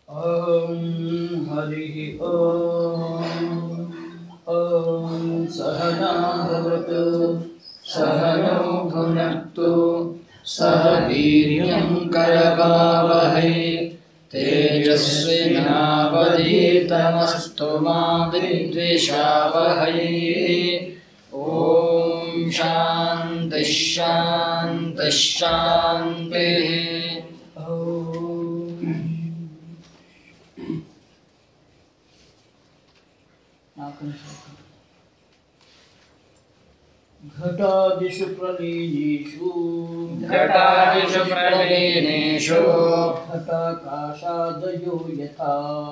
ॐ हरिः ॐ ॐ सहना भवतु सहनौ भुनक्तु सह वीर्यं करवावहै तेजस्विनावधीतमस्तु मा विद्विषावहै ॐ शान्तिः शान्तिः शान्तिः ॐ ನಾಲ್ಕನೇ ಶ್ಲೋಕ ಘಟಾದಿಷು ಪ್ರಲೀನೇಷು घटादिषु प्रलीनेषु घटाकाशादयो यथा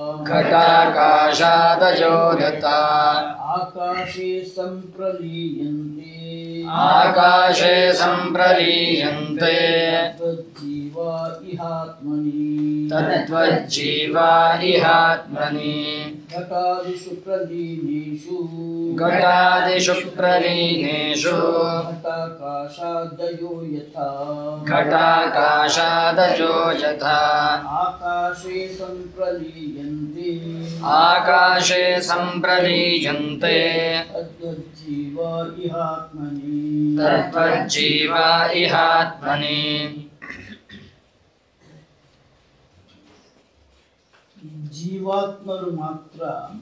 घटाकाशादयो यथा आकाशे सम्प्रलीयन्ते आकाशे सम्प्रलीयन्ते तद्जीवा इहात्मनि तद्वज्जीवा इहात्मनि घटादिषु प्रलीनेषु घटादिषु प्रलीनेषु घटाकाशादयो यथा घटाकाशादयो यथा आकाशे सम्प्रलीयन्ते आकाशे सम्प्रलीयन्ते तद्वज्जीव इहात्मनि तद्वज्जीवा इहात्मनि ಜೀವಾತ್ಮರು ಮಾತ್ರ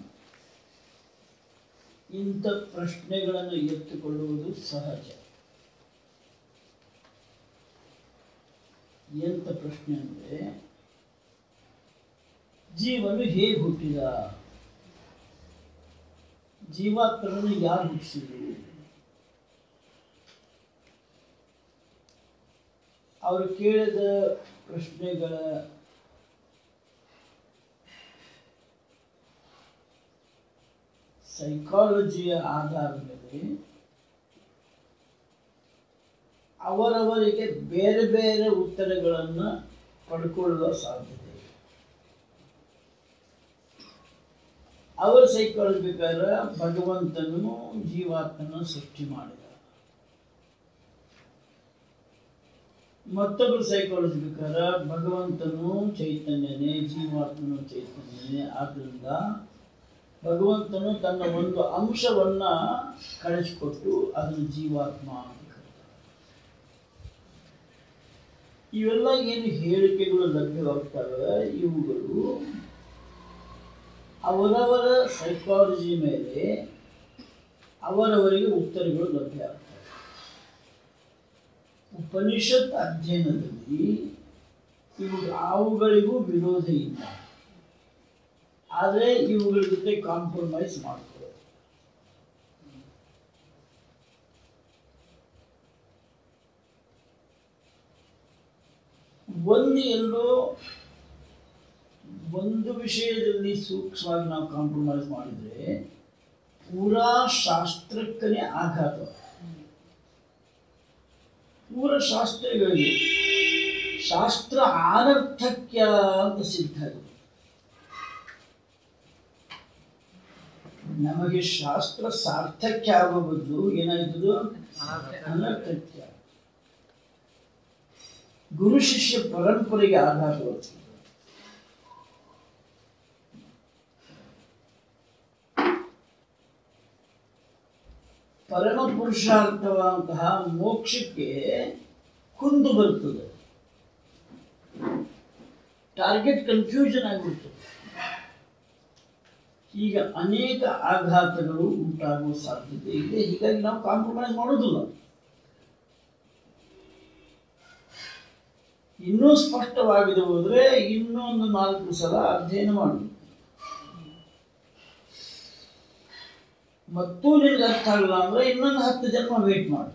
ಇಂಥ ಪ್ರಶ್ನೆಗಳನ್ನು ಎತ್ತುಕೊಳ್ಳುವುದು ಸಹಜ ಎಂತ ಪ್ರಶ್ನೆ ಅಂದರೆ ಜೀವನು ಹೇಗೆ ಹುಟ್ಟಿದ ಜೀವಾತ್ಮರನ್ನು ಯಾರು ಹುಟ್ಟಿಸಿದ್ರು ಅವರು ಕೇಳಿದ ಪ್ರಶ್ನೆಗಳ ಸೈಕಾಲಜಿಯ ಆಧಾರದ ಮೇಲೆ ಅವರವರಿಗೆ ಬೇರೆ ಬೇರೆ ಉತ್ತರಗಳನ್ನು ಪಡ್ಕೊಳ್ಳುವ ಸಾಧ್ಯತೆ ಇದೆ ಅವರ ಸೈಕಾಲಜಿ ಬೇಕಾದ್ರೆ ಭಗವಂತನು ಜೀವಾತ್ಮನ ಸೃಷ್ಟಿ ಮಾಡಿದ ಮತ್ತೊಬ್ಬರು ಸೈಕಾಲಜಿ ಬೇಕಾದ್ರೆ ಭಗವಂತನು ಚೈತನ್ಯನೇ ಜೀವಾತ್ಮನು ಚೈತನ್ಯನೇ ಆದ್ದರಿಂದ ಭಗವಂತನು ತನ್ನ ಒಂದು ಅಂಶವನ್ನ ಕಳಿಸಿಕೊಟ್ಟು ಅದನ್ನು ಜೀವಾತ್ಮ ಅಂತ ಕರೀತಾರೆ. ಇವೆಲ್ಲ ಏನು ಹೇಳಿಕೆಗಳು ಲಭ್ಯವಾಗ್ತವೆ ಇವುಗಳು ಅವರವರ ಸೈಕಾಲಜಿ ಮೇಲೆ ಅವರವರಿಗೆ ಉತ್ತರಗಳು ಲಭ್ಯ ಆಗ್ತವೆ ಉಪನಿಷತ್ ಅಧ್ಯಯನದಲ್ಲಿ ಇವು ಅವುಗಳಿಗೂ ವಿರೋಧ ಇಲ್ಲ ಆದರೆ ಇವುಗಳ ಜೊತೆ ಕಾಂಪ್ರಮೈಸ್ ಮಾಡ್ಕೊಳ್ಳೋದು ಒಂದು ಎಲ್ಲೋ ಒಂದು ವಿಷಯದಲ್ಲಿ ಸೂಕ್ಷ್ಮವಾಗಿ ನಾವು ಕಾಂಪ್ರಮೈಸ್ ಮಾಡಿದ್ರೆ ಪೂರಾ ಶಾಸ್ತ್ರಕ್ಕನೇ ಆಘಾತ ಪೂರ ಶಾಸ್ತ್ರಗಳಿಗೆ ಶಾಸ್ತ್ರ ಅನರ್ಥಕ್ಯ ಅಂತ ಸಿದ್ಧ ಇದೆ ನಮಗೆ ಶಾಸ್ತ್ರ ಸಾರ್ಥಕ್ಯ ಆಗೋ ಬದಲು ಏನಾಯ್ತದು ಅನರ್ಥಕ್ಯ ಗುರು ಶಿಷ್ಯ ಪರಂಪರೆಗೆ ಆಧಾರವಾಗ್ತದೆ ಪರಮ ಪುರುಷಾರ್ಥವಾದಂತಹ ಮೋಕ್ಷಕ್ಕೆ ಕುಂದು ಬರ್ತದೆ ಟಾರ್ಗೆಟ್ ಕನ್ಫ್ಯೂಷನ್ ಆಗಿಬಿಡ್ತದೆ ಈಗ ಅನೇಕ ಆಘಾತಗಳು ಉಂಟಾಗುವ ಸಾಧ್ಯತೆ ಇದೆ ಹೀಗಾಗಿ ನಾವು ಕಾಂಪ್ರಮೈಸ್ ಮಾಡೋದಿಲ್ಲ ಇನ್ನೂ ಸ್ಪಷ್ಟವಾಗಿದೆ ಹೋದ್ರೆ ಇನ್ನೊಂದು ನಾಲ್ಕು ಸಲ ಅಧ್ಯಯನ ಮಾಡು ಮತ್ತೂ ನಿನಗೆ ಅರ್ಥ ಆಗಲ್ಲ ಅಂದ್ರೆ ಇನ್ನೊಂದು ಹತ್ತು ಜನ್ಮ ವೇಟ್ ಮಾಡು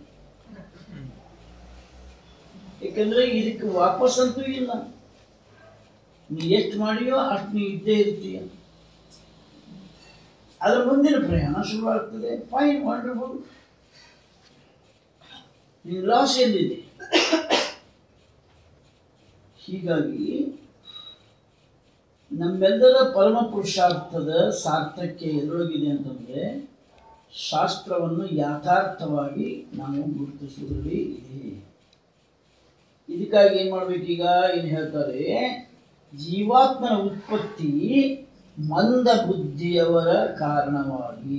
ಯಾಕಂದ್ರೆ ಇದಕ್ಕೆ ವಾಪಸ್ ಅಂತೂ ಇಲ್ಲ ನೀ ಎಷ್ಟು ಮಾಡಿಯೋ ಅಷ್ಟು ನೀ ಇದ್ದೇ ಇರ್ತೀಯ ಅದರ ಮುಂದಿನ ಪ್ರಯಾಣ ಶುರುವಾಗ್ತದೆ ಫೈನ್ ವಂಡರ್ಫುಲ್ ನಿನ್ನ ಲಾಸ್ ಎಲ್ಲಿದೆ ಹೀಗಾಗಿ ನಮ್ಮೆಲ್ಲರ ಪರಮ ಪುರುಷಾರ್ಥದ ಸಾರ್ಥಕ್ಯ ಎದುರೋಗಿದೆ ಅಂತಂದ್ರೆ ಶಾಸ್ತ್ರವನ್ನು ಯಥಾರ್ಥವಾಗಿ ನಾವು ಗುರುತಿಸುವುದರಲ್ಲಿ ಇದೆ ಇದಕ್ಕಾಗಿ ಏನ್ ಮಾಡ್ಬೇಕೀಗ ಏನು ಹೇಳ್ತಾರೆ ಜೀವಾತ್ಮನ ಉತ್ಪತ್ತಿ ಮಂದ ಬುದ್ಧಿಯವರ ಕಾರಣವಾಗಿ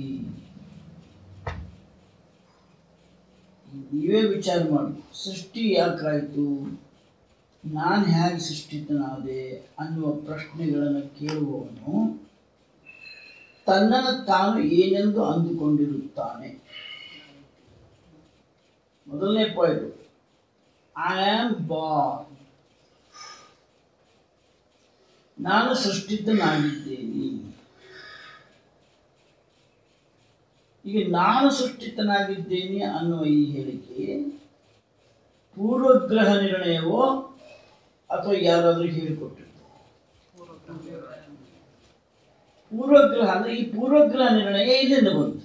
ನೀವೇ ವಿಚಾರ ಮಾಡಿ ಸೃಷ್ಟಿ ಯಾಕಾಯಿತು ನಾನು ಹೇಗೆ ಸೃಷ್ಟಿತನಾದೆ ಅನ್ನುವ ಪ್ರಶ್ನೆಗಳನ್ನು ಕೇಳುವವನು ತನ್ನನ್ನು ತಾನು ಏನೆಂದು ಅಂದುಕೊಂಡಿರುತ್ತಾನೆ ಮೊದಲನೇ ಪಾಯಿಂಟ್ ಐ ಆಮ್ ಬಾರ್ನ್ ನಾನು ಸೃಷ್ಟಿತನಾಗಿದ್ದೇನೆ ಈಗ ನಾನು ಸೃಷ್ಟಿತನಾಗಿದ್ದೇನೆ ಅನ್ನುವ ಈ ಹೇಳಿಕೆ ಪೂರ್ವಗ್ರಹ ನಿರ್ಣಯವೋ ಅಥವಾ ಯಾರಾದರೂ ಹೇಳಿಕೊಟ್ಟಿದ್ದು ಪೂರ್ವಗ್ರಹ ಅಂದ್ರೆ ಈ ಪೂರ್ವಗ್ರಹ ನಿರ್ಣಯ ಎಲ್ಲಿಂದ ಬಂತು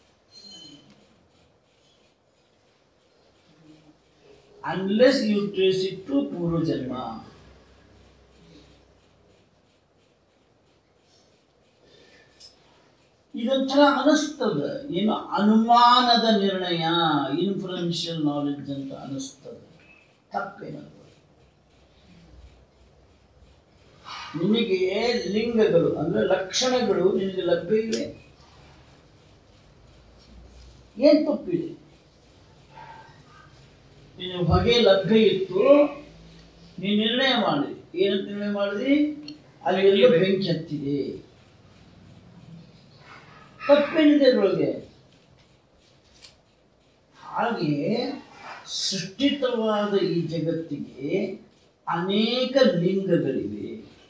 unless you trace it to ಪೂರ್ವಜನ್ಮ ಇದೊಂಥರ ಅನಿಸ್ತದ ಏನು ಅನುಮಾನದ ನಿರ್ಣಯ ಇನ್ಫ್ಲುಯೆನ್ಷಿಯಲ್ ನಾಲೆಡ್ಜ್ ಅಂತ ಅನಿಸ್ತದೆ ತಪ್ಪೇನದು ನಿನಗೆ ಲಿಂಗಗಳು ಅಂದ್ರೆ ಲಕ್ಷಣಗಳು ನಿನಗೆ ಲಭ್ಯ ಇವೆ ಏನ್ ತಪ್ಪಿದೆ ನಿನ್ನ ಹೊಗೆ ಲಭ್ಯ ಇತ್ತು ನೀನು ನಿರ್ಣಯ ಮಾಡಿದಿ ಏನಂತ ನಿರ್ಣಯ ಮಾಡಿದಿ ಅಲ್ಲಿ ಎಲ್ಲೋ ಬೆಂಕಿ ಹತ್ತಿದೆ ತಪ್ಪೇನಿದೆ ಅದರೊಳಗೆ ಹಾಗೆ ಸೃಷ್ಟಿತವಾದ ಈ ಜಗತ್ತಿಗೆ ಅನೇಕ ಲಿಂಗಗಳಿವೆ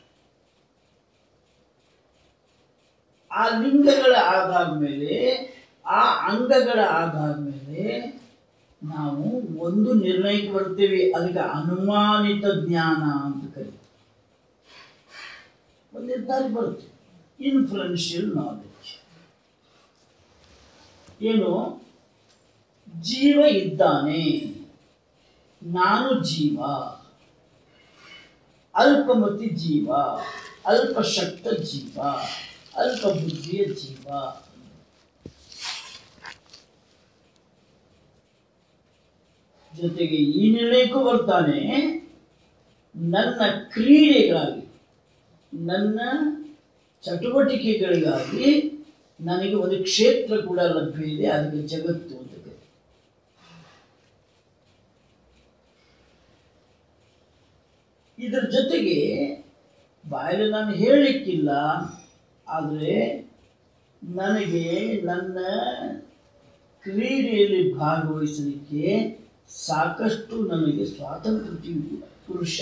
ಆ ಲಿಂಗಗಳ ಆಧಾರದ ಮೇಲೆ ಆ ಅಂಗಗಳ ಆಧಾರದ ಮೇಲೆ ನಾವು ಒಂದು ನಿರ್ಣಯಕ್ಕೆ ಬರ್ತೇವೆ ಅದಕ್ಕೆ ಅನುಮಾನಿತ ಜ್ಞಾನ ಅಂತ ಕರೀತೀವಿ ಒಂದು ನಿರ್ಧಾರ ಬರುತ್ತೆ ಇನ್ಫ್ಲುಯೆನ್ಷಿಯಲ್ ನಾಲೆಡ್ಜ್ ಏನು ಜೀವ ಇದ್ದಾನೆ ನಾನು ಜೀವ ಅಲ್ಪಮತಿ ಜೀವ ಅಲ್ಪಶಕ್ತ ಜೀವ ಅಲ್ಪ ಬುದ್ಧಿಯ ಜೀವ ಜೊತೆಗೆ ಈ ನಿರ್ಣಯಕ್ಕೂ ಬರ್ತಾನೆ ನನ್ನ ಕ್ರೀಡೆಗಾಗಿ ನನ್ನ ಚಟುವಟಿಕೆಗಳಿಗಾಗಿ ನನಗೆ ಒಂದು ಕ್ಷೇತ್ರ ಕೂಡ ಲಭ್ಯ ಇದೆ ಅದಕ್ಕೆ ಜಗತ್ತು ಅಂತ ಕರೀತಾರೆ. ಇದರ ಜೊತೆಗೆ ಬಾಯಲ್ಲಿ ನಾನು ಹೇಳಲಿಕ್ಕಿಲ್ಲ ಆದರೆ ನನಗೆ ನನ್ನ ಕ್ರೀಡೆಯಲ್ಲಿ ಭಾಗವಹಿಸಲಿಕ್ಕೆ ಸಾಕಷ್ಟು ನನಗೆ ಸ್ವಾತಂತ್ರ್ಯ ಪುರುಷ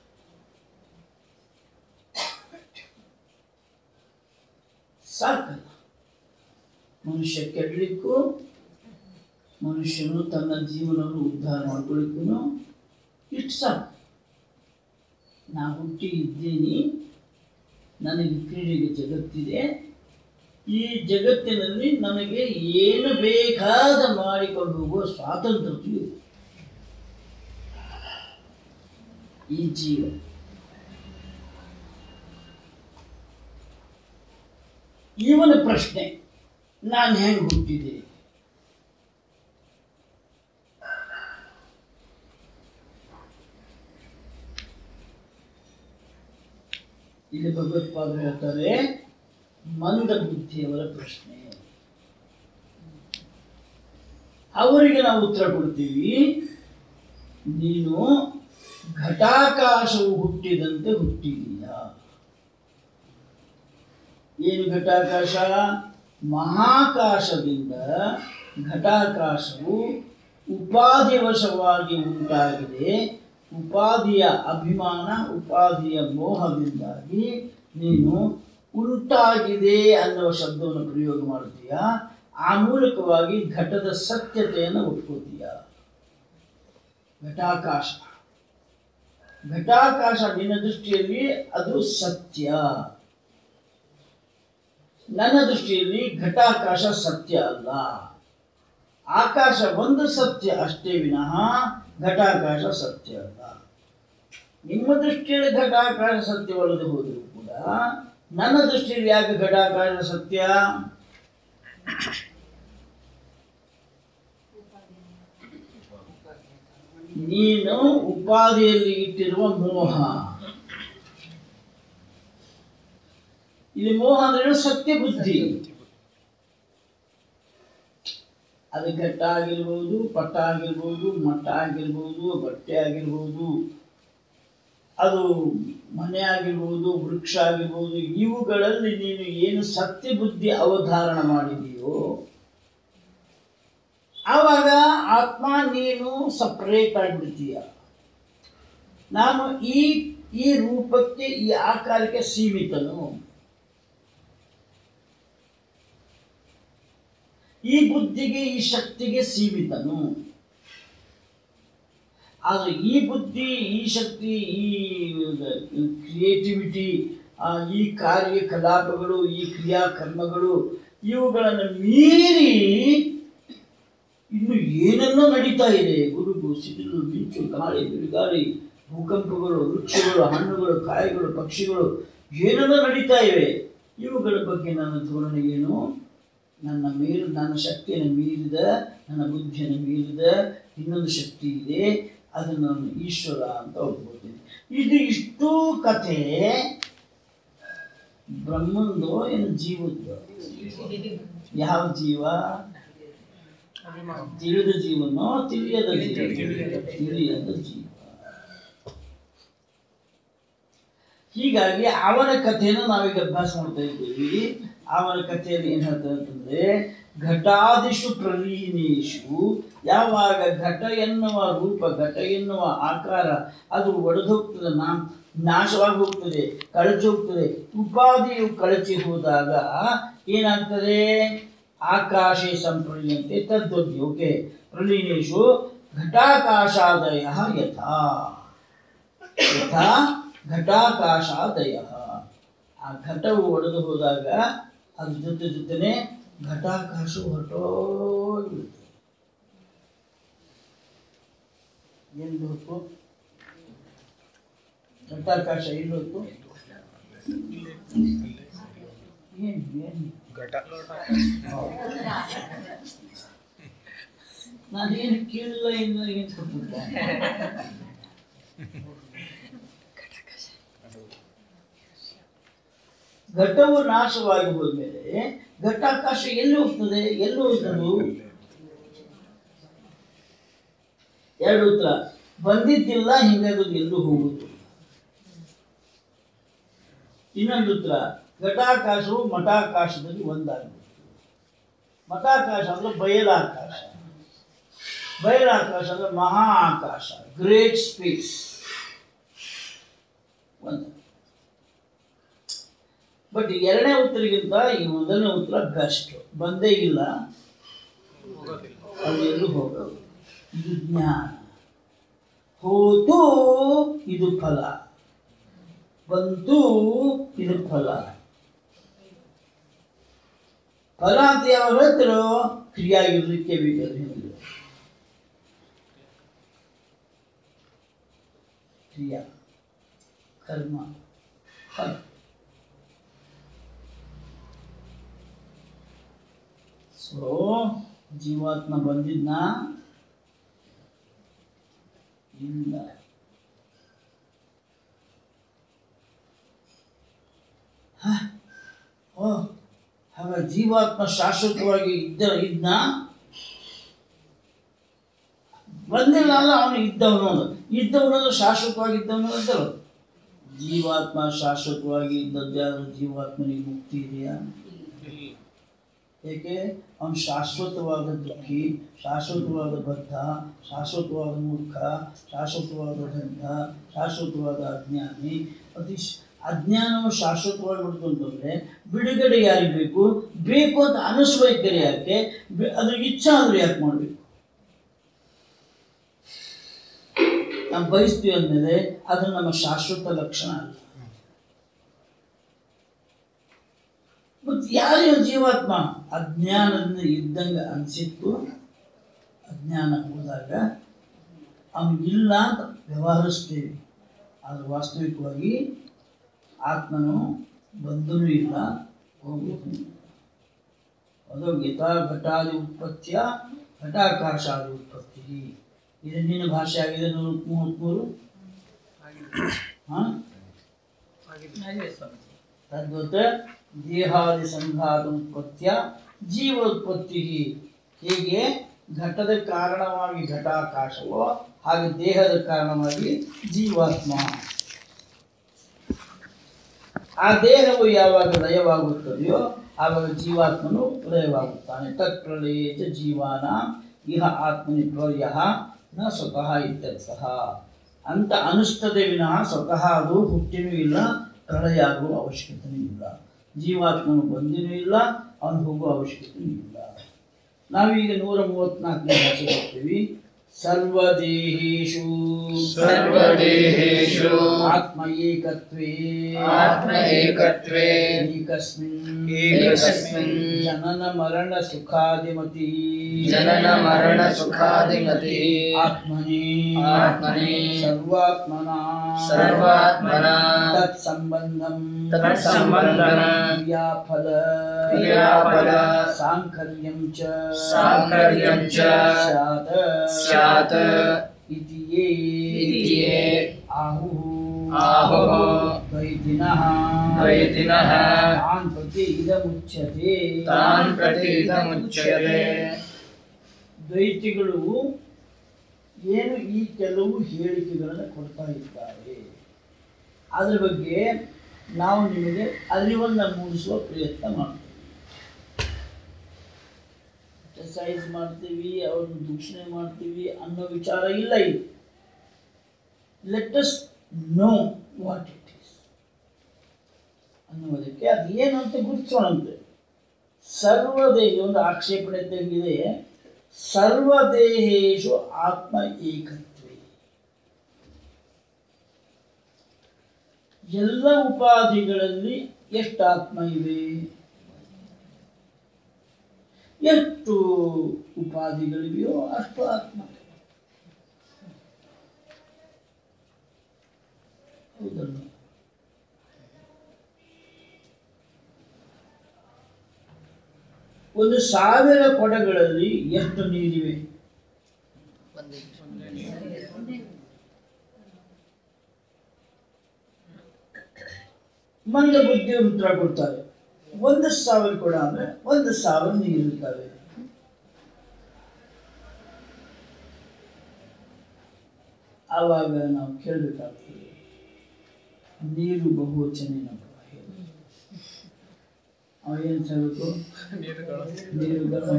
ಸಾಕಲ್ಲ ಮನುಷ್ಯ ಕೆಡಲಿಕ್ಕೂ ಮನುಷ್ಯನು ತನ್ನ ಜೀವನವನ್ನು ಉದ್ಧಾರ ಮಾಡ್ಕೊಳ್ಳಿಕ್ಕೂ ಇಷ್ಟು ಸಾಕು ನಾ ಹುಟ್ಟಿ ಇದ್ದೀನಿ ನನಗೆ ಕ್ರೀಡೆಗೆ ಜಗತ್ತಿದೆ ಈ ಜಗತ್ತಿನಲ್ಲಿ ನನಗೆ ಏನು ಬೇಕಾದ ಮಾಡಿಕೊಂಡು ಹೋಗುವ ಸ್ವಾತಂತ್ರ್ಯ ಇದೆ ಈ ಜೀವ ಇವನ ಪ್ರಶ್ನೆ ನಾನು ಹೆಂಗೆ ಹುಟ್ಟಿದೆ ಇಲ್ಲಿ ಭಗವತ್ಪಾದರು ಹೇಳ್ತಾರೆ ಮಂದ ಬುದ್ಧಿಯವರ ಪ್ರಶ್ನೆ ಅವರಿಗೆ ನಾವು ಉತ್ತರ ಕೊಡ್ತೀವಿ ನೀನು ಘಟಾಕಾಶವು ಹುಟ್ಟಿದಂತೆ ಹುಟ್ಟಿದೀಯಾ ಏನು ಘಟಾಕಾಶ ಮಹಾಕಾಶದಿಂದ ಘಟಾಕಾಶವು ಉಪಾಧಿವಶವಾಗಿ ಉಂಟಾಗಿದೆ ಉಪಾಧಿಯ ಅಭಿಮಾನ ಉಪಾಧಿಯ ಮೋಹದಿಂದಾಗಿ ನೀನು ಉಂಟಾಗಿದೆ ಅನ್ನುವ ಶಬ್ದವನ್ನು ಪ್ರಯೋಗ ಮಾಡ್ತೀಯ ಆ ಮೂಲಕವಾಗಿ ಘಟದ ಸತ್ಯತೆಯನ್ನು ಒಪ್ಕೋತೀಯ ಘಟಾಕಾಶ ಘಟಾಕಾಶ ನಿನ್ನ ದೃಷ್ಟಿಯಲ್ಲಿ ಅದು ಸತ್ಯ ನನ್ನ ದೃಷ್ಟಿಯಲ್ಲಿ ಘಟಾಕಾಶ ಸತ್ಯ ಅಲ್ಲ ಆಕಾಶ ಒಂದು ಸತ್ಯ ಅಷ್ಟೇ ವಿನಃ ಘಟಾಕಾಶ ಸತ್ಯ ಅಲ್ಲ ನಿಮ್ಮ ದೃಷ್ಟಿಯಲ್ಲಿ ಘಟಾಕಾಶ ಸತ್ಯವಲ್ಲದೆ ಹೋದರೂ ಕೂಡ ನನ್ನ ದೃಷ್ಟಿಯಲ್ಲಿ ಯಾಕೆ ಘಟಾಕಾಶ ಸತ್ಯ ನೀನು ಉಪಾಧಿಯಲ್ಲಿ ಇಟ್ಟಿರುವ ಮೋಹ ಇಲ್ಲಿ ಮೋಹ ಅಂದ್ರೆ ಸತ್ಯ ಬುದ್ಧಿ ಅದು ಘಟ್ಟ ಆಗಿರ್ಬೋದು ಪಟ್ಟ ಆಗಿರ್ಬೋದು ಮಟ್ಟ ಆಗಿರ್ಬೋದು ಬಟ್ಟೆ ಆಗಿರ್ಬೋದು ಅದು ಮನೆ ಆಗಿರ್ಬೋದು ವೃಕ್ಷ ಆಗಿರ್ಬೋದು ಇವುಗಳಲ್ಲಿ ನೀನು ಏನು ಸತ್ಯ ಬುದ್ಧಿ ಅವಧಾರಣ ಮಾಡಿದೆಯೋ ಆವಾಗ ಆತ್ಮ ನೀನು ಸಪ್ರೇಟ್ ಆಗಿಬಿಡ್ತೀಯ ನಾನು ಈ ಈ ರೂಪಕ್ಕೆ ಈ ಆಕಾರಕ್ಕೆ ಸೀಮಿತನು ಈ ಬುದ್ಧಿಗೆ ಈ ಶಕ್ತಿಗೆ ಸೀಮಿತನು ಆದರೆ ಈ ಬುದ್ಧಿ ಈ ಶಕ್ತಿ ಈ ಕ್ರಿಯೇಟಿವಿಟಿ ಈ ಕಾರ್ಯಕಲಾಪಗಳು ಈ ಕ್ರಿಯಾಕರ್ಮಗಳು ಇವುಗಳನ್ನು ಮೀರಿ ಇನ್ನು ಏನೆಲ್ಲೋ ನಡೀತಾ ಇದೆ ಗುಡುಗು ಸಿಡಿಲು ಮಿಂಚು ಗಾಳಿ ಬಿರುಗಾಳಿ ಭೂಕಂಪಗಳು ವೃಕ್ಷಗಳು ಹಣ್ಣುಗಳು ಕಾಯಿಗಳು ಪಕ್ಷಿಗಳು ಏನೆಲ್ಲ ನಡೀತಾ ಇವೆ ಇವುಗಳ ಬಗ್ಗೆ ನನ್ನ ಧೋರಣೆ ಏನು ನನ್ನ ಮೀರಿ ನನ್ನ ಶಕ್ತಿಯನ್ನು ಮೀರಿದ ನನ್ನ ಬುದ್ಧಿಯನ್ನು ಮೀರಿದ ಇನ್ನೊಂದು ಶಕ್ತಿ ಇದೆ ಅದನ್ನು ನಾನು ಈಶ್ವರ ಅಂತ ಒಪ್ಕೊಳ್ತೀನಿ ಇದು ಇಷ್ಟೂ ಕಥೆ ಬ್ರಹ್ಮಂದು ಏನು ಜೀವದ್ದು ಯಾವ ಜೀವ ತಿಳಿದ ಜೀವನೋ ತಿಳಿಯದ ಜೀವ ತಿಳಿಯದ ಜೀವ ಹೀಗಾಗಿ ಅವನ ಕಥೆಯನ್ನು ನಾವೀಗ ಅಭ್ಯಾಸ ಮಾಡ್ತಾ ಇದ್ದೀವಿ ಅವನ ಕಥೆಯಲ್ಲಿ ಏನ್ ಹೇಳ್ತಾರೆ ಅಂತಂದ್ರೆ ಘಟಾದಿಷು ಪ್ರಲೀನೇಶು ಯಾವಾಗ ಘಟ ಎನ್ನುವ ರೂಪ ಘಟ ಎನ್ನುವ ಆಕಾರ ಅದು ಒಡೆದೋಗ್ತದೆ ನಾ ನಾಶವಾಗಿ ಹೋಗ್ತದೆ ಕಳಚಿ ಹೋಗ್ತದೆ ಉಪಾದಿಯು ಕಳಚಿ ಹೋದಾಗ ಏನಾಗ್ತದೆ ಆಕಾಶೆ ಸಂಪ್ರಲಿಯಂತೆ ತದ್ವದ್ದಿ ಓಕೆ ಪ್ರಲೀನೇಶು ಘಟಾಕಾಶಾದಯ ಯಥಾ ಯಥಾ ಘಟಾಕಾಶಾದಯ ಆ ಘಟವು ಒಡೆದು ಹೋದಾಗ ಅದ್ರ ಜೊತೆ ಜೊತೆನೆ ಘಟಾಕಾಶವು ಹೊರಟೋಗ್ಬಿಡುತ್ತೆ ಎಲ್ಲಿ ಹೋಯ್ತು ಘಟಾಕಾಶ ಎಲ್ಲಿ ಹೋಯ್ತು ಏನು ಏನು ನಾನೇನು ಕೇಳಿಲ್ಲ ಇನ್ನು ಏನು ಕೊಟ್ಬಿಟ್ಟೆ ಘಟವು ನಾಶವಾಗಿ ಹೋದ್ಮೇಲೆ ಘಟಾಕಾಶ ಎಲ್ಲಿ ಹೋಗ್ತದೆ ಎಲ್ಲಿ ಹೋಗ್ತದು ಎರಡು ಉತ್ತರ ಬಂದಿದ್ದಿಲ್ಲ ಹಿಂಗಾಗಿ ಎಲ್ಲೂ ಹೋಗುದು ಇನ್ನೊಂದು ಉತ್ತರ ಘಟಾಕಾಶವು ಮಠಾಕಾಶದಲ್ಲಿ ಒಂದಾಗುತ್ತೆ ಮಠಾಕಾಶ ಅಂದ್ರೆ ಬಯಲಾಕಾಶ ಬಯಲಾಕಾಶ ಅಂದ್ರೆ ಮಹಾ ಆಕಾಶ ಗ್ರೇಟ್ ಸ್ಪೇಸ್ ಒಂದು ಬಟ್ ಎರಡನೇ ಉತ್ತರಗಿಂತ ಈ ಮೊದಲನೇ ಉತ್ತರ ಬೆಸ್ಟ್ ಬಂದೇ ಇಲ್ಲ ಅದು ಎಲ್ಲೂ ಹೋಗೋದು ಇದು ಜ್ಞಾನ ಹೋತು ಇದು ಫಲ ಬಂತು ಇದು ಫಲ ಫಲ ಅಂತ ಯಾವಾಗ ಹೇಳ್ತಾರೋ ಕ್ರಿಯಾ ಇರಲಿಕ್ಕೆ ಬೇಕಾದ್ರೆ ಹೇಳಿದ್ರು ಕ್ರಿಯಾ ಕರ್ಮ ಫಲ ಸೊ ಜೀವಾತ್ಮ ಬಂದಿದ್ನ ಇಲ್ಲ ಹ? ಓ ಹಾಗ ಜೀವಾತ್ಮ ಶಾಶ್ವತವಾಗಿ ಇದ್ದ ಇದ್ನ ಬಂದಿಲ್ಲ ಅಲ್ಲ ಅವನು ಇದ್ದವನು ಅನ್ನೋದು. ಇದ್ದವನು ಅಂದ್ರೆ ಶಾಶ್ವತವಾಗಿ ಇದ್ದವನು ಅಂತಲ್ಲ ಜೀವಾತ್ಮ ಶಾಶ್ವತವಾಗಿ ಇದ್ದದ್ದಾದ್ರೂ ಜೀವಾತ್ಮನಿಗೆ ಮುಕ್ತಿ ಇದೆಯಾ ಏಕೆ ಅವನು ಶಾಶ್ವತವಾದ ದುಃಖಿ ಶಾಶ್ವತವಾದ ಬದ್ಧ ಶಾಶ್ವತವಾದ ಮೂರ್ಖ ಶಾಶ್ವತವಾದ ದಂಧ ಶಾಶ್ವತವಾದ ಅಜ್ಞಾನಿ ಅತಿ ಶ್- ಅಜ್ಞಾನವು ಶಾಶ್ವತವಾಗಿ ಬಿಡ್ತು ಅಂತಂದ್ರೆ ಬಿಡುಗಡೆ ಯಾರಿಗೆ ಬೇಕು ಬೇಕು ಅಂತ ಅನಿಸ್ಬೇಕಾರೆ ಯಾಕೆ ಬೆ- ಅದ್ರ ಇಚ್ಛಾ ಆದ್ರೆ ಯಾಕೆ ಮಾಡಬೇಕು ನಾವು ಬಯಸ್ತೀವಿ ಅಂದಮೇಲೆ ಅದು ನಮ್ಮ ಶಾಶ್ವತ ಲಕ್ಷಣ ಅಲ್ಲ ಮತ್ತು ಯಾರು ಜೀವಾತ್ಮ ಅಜ್ಞಾನದಿಂದ ಇದ್ದಂಗೆ ಅನಿಸಿತ್ತು ಅಜ್ಞಾನ ಹೋದಾಗ ಅವನಿಗಿಲ್ಲ ಅಂತ ವ್ಯವಹರಿಸ್ತೇವೆ ಆದರೆ ವಾಸ್ತವಿಕವಾಗಿ ಆತ್ಮನು ಬಂದನೂ ಇಲ್ಲ ಹೋಗುವುದೂ ಇಲ್ಲ ಅದು ಯಥಾ ಘಟಾದಿ ಉತ್ಪತ್ತಿಯ ಘಟಾಕಾಶಾದಿ ಉತ್ಪತ್ತಿ ಇದು ನಿನ್ನ ಭಾಷೆ ಆಗಿದೆ ನೂರ ಮೂವತ್ತ್ಮೂರು ಹಾಂ ತದ್ವತ್ ದೇಹಾದಿ ಸಂಘಾತ ಉತ್ಪತ್ತಿಯ ಜೀವೋತ್ಪತ್ತಿ ಹೀಗೆ ಘಟದ ಕಾರಣವಾಗಿ ಘಟಾಕಾಶವೋ ಹಾಗೆ ದೇಹದ ಕಾರಣವಾಗಿ ಜೀವಾತ್ಮ ಆ ದೇಹವು ಯಾವಾಗ ಲಯವಾಗುತ್ತದೆಯೋ ಆವಾಗ ಜೀವಾತ್ಮನು ಲಯವಾಗುತ್ತಾನೆ ತತ್ಪ್ರಳಯೇ ಚ ಜೀವಾನ ಇಹ ಆತ್ಮನಿ ಪ್ರಳಯ ನ ಸ್ವತಃ ಇತ್ಯರ್ಥಃ ಅಂತ ಅನಿಸ್ತದೆ ವಿನಃ ಸ್ವತಃ ಅದು ಹುಟ್ಟಿನೂ ಇಲ್ಲ ಪ್ರಳಯ ಆಗುವ ಅವಶ್ಯಕತೆಯೂ ಇಲ್ಲ ಜೀವಾತ್ಮನು ಬಂದಿನೂ ಇಲ್ಲ ಅವನು ಹೋಗುವ ಅವಶ್ಯಕತೆಯೂ ಇಲ್ಲ ನಾವೀಗ ನೂರ ಮೂವತ್ನಾಲ್ಕನೇ ಭಾಷೆ ಬರ್ತೀವಿ ಸರ್ವದೇಹೇಶು ಸರ್ವದೇಹೇಷು ಆತ್ಮ ಏಕತ್ವೇ ಆತ್ಮ ಏಕತ್ವೇ ಏಕಸ್ಮಿನ್ ಏಕಸ್ಮಿನ್ ಜನನ ಮರಣ ಸುಖಾದಿಮತಿ ಜನನ ಮರಣ ಸುಖಾದಿಮತಿ ಆತ್ಮನಿ ಆತ್ಮನಿ ಸರ್ವಾತ್ಮನ ಸರ್ವಾತ್ಮನ ತತ್ ಸಂಬಂಧಂ ತತ್ಸಂಬಂಧನ ಕ್ರಿಯಾಫಲ ಕ್ರಿಯಾಫಲ ಸಾಂಕರ್ಯಂ ಚ ಸಾಂಕರ್ಯಂ ಚ ಸ್ಯಾತ್ ಸ್ಯಾತ್ ಇತಿ ಯೇ ಇತಿ ಯೇ ಆಹುಃ ಆಹುಃ ದ್ವೈತಿನಃ ದ್ವೈತಿನಃ ತಾನ್ ಪ್ರತಿ ಇದಮುಚ್ಯತೆ ತಾನ್ ಪ್ರತಿ ಇದಮುಚ್ಯತೆ ದ್ವೈತಿಗಳು ಏನು ಈ ಕೆಲವು ಹೇಳಿಕೆಗಳನ್ನು ಕೊಡ್ತಾ ಇದ್ದಾರೆ ಅದ್ರ ಬಗ್ಗೆ ನಾವು ನಿಮಗೆ ಅರಿವನ್ನು ಮೂಡಿಸುವ ಪ್ರಯತ್ನ ಮಾಡ್ತೀವಿ ಎಕ್ಸಸೈಸ್ ಮಾಡ್ತೀವಿ ಅವ್ರನ್ನ ದೂಷಣೆ ಮಾಡ್ತೀವಿ ಅನ್ನೋ ವಿಚಾರ ಇಲ್ಲ ಇದು let us know what it is ಅನ್ನುವುದಕ್ಕೆ ಅದು ಏನು ಅಂತ ಗುರುತಿಸೋಣಂತೆ ಸರ್ವದೇಹ ಒಂದು ಆಕ್ಷೇಪಣೆ ತೆಗೆದಿದೆ ಸರ್ವದೇಹೇಶು ಆತ್ಮ ಏಕತ್ವೇ ಎಲ್ಲ ಉಪಾಧಿಗಳಲ್ಲಿ ಎಷ್ಟು ಆತ್ಮ ಇವೆ ಎಷ್ಟು ಉಪಾಧಿಗಳಿವೆಯೋ ಅಷ್ಟು ಆತ್ಮ ಹೌದಲ್ಲ ಒಂದು ಸಾವಿರ ಕೊಡಗಳಲ್ಲಿ ಎಷ್ಟು ನೀರಿವೆ ಮಂದ ಬುದ್ಧಿಯವರು ಉತ್ತರ ಕೊಡ್ತಾರೆ ಒಂದು ಸಾವಿರ ಕೊಡ ಅಂದ್ರೆ ಒಂದು ಸಾವಿರ ನೀರಿರ್ತವೆ ಆವಾಗ ನಾವು ಕೇಳಬೇಕಾಗ್ತದೆ ನೀರು ಬಹುವಚನೇನಪ್ಪ ಹೇಳಿ ಅವ ಏನು ಹೇಳಬೇಕು ನೀರುಗಳು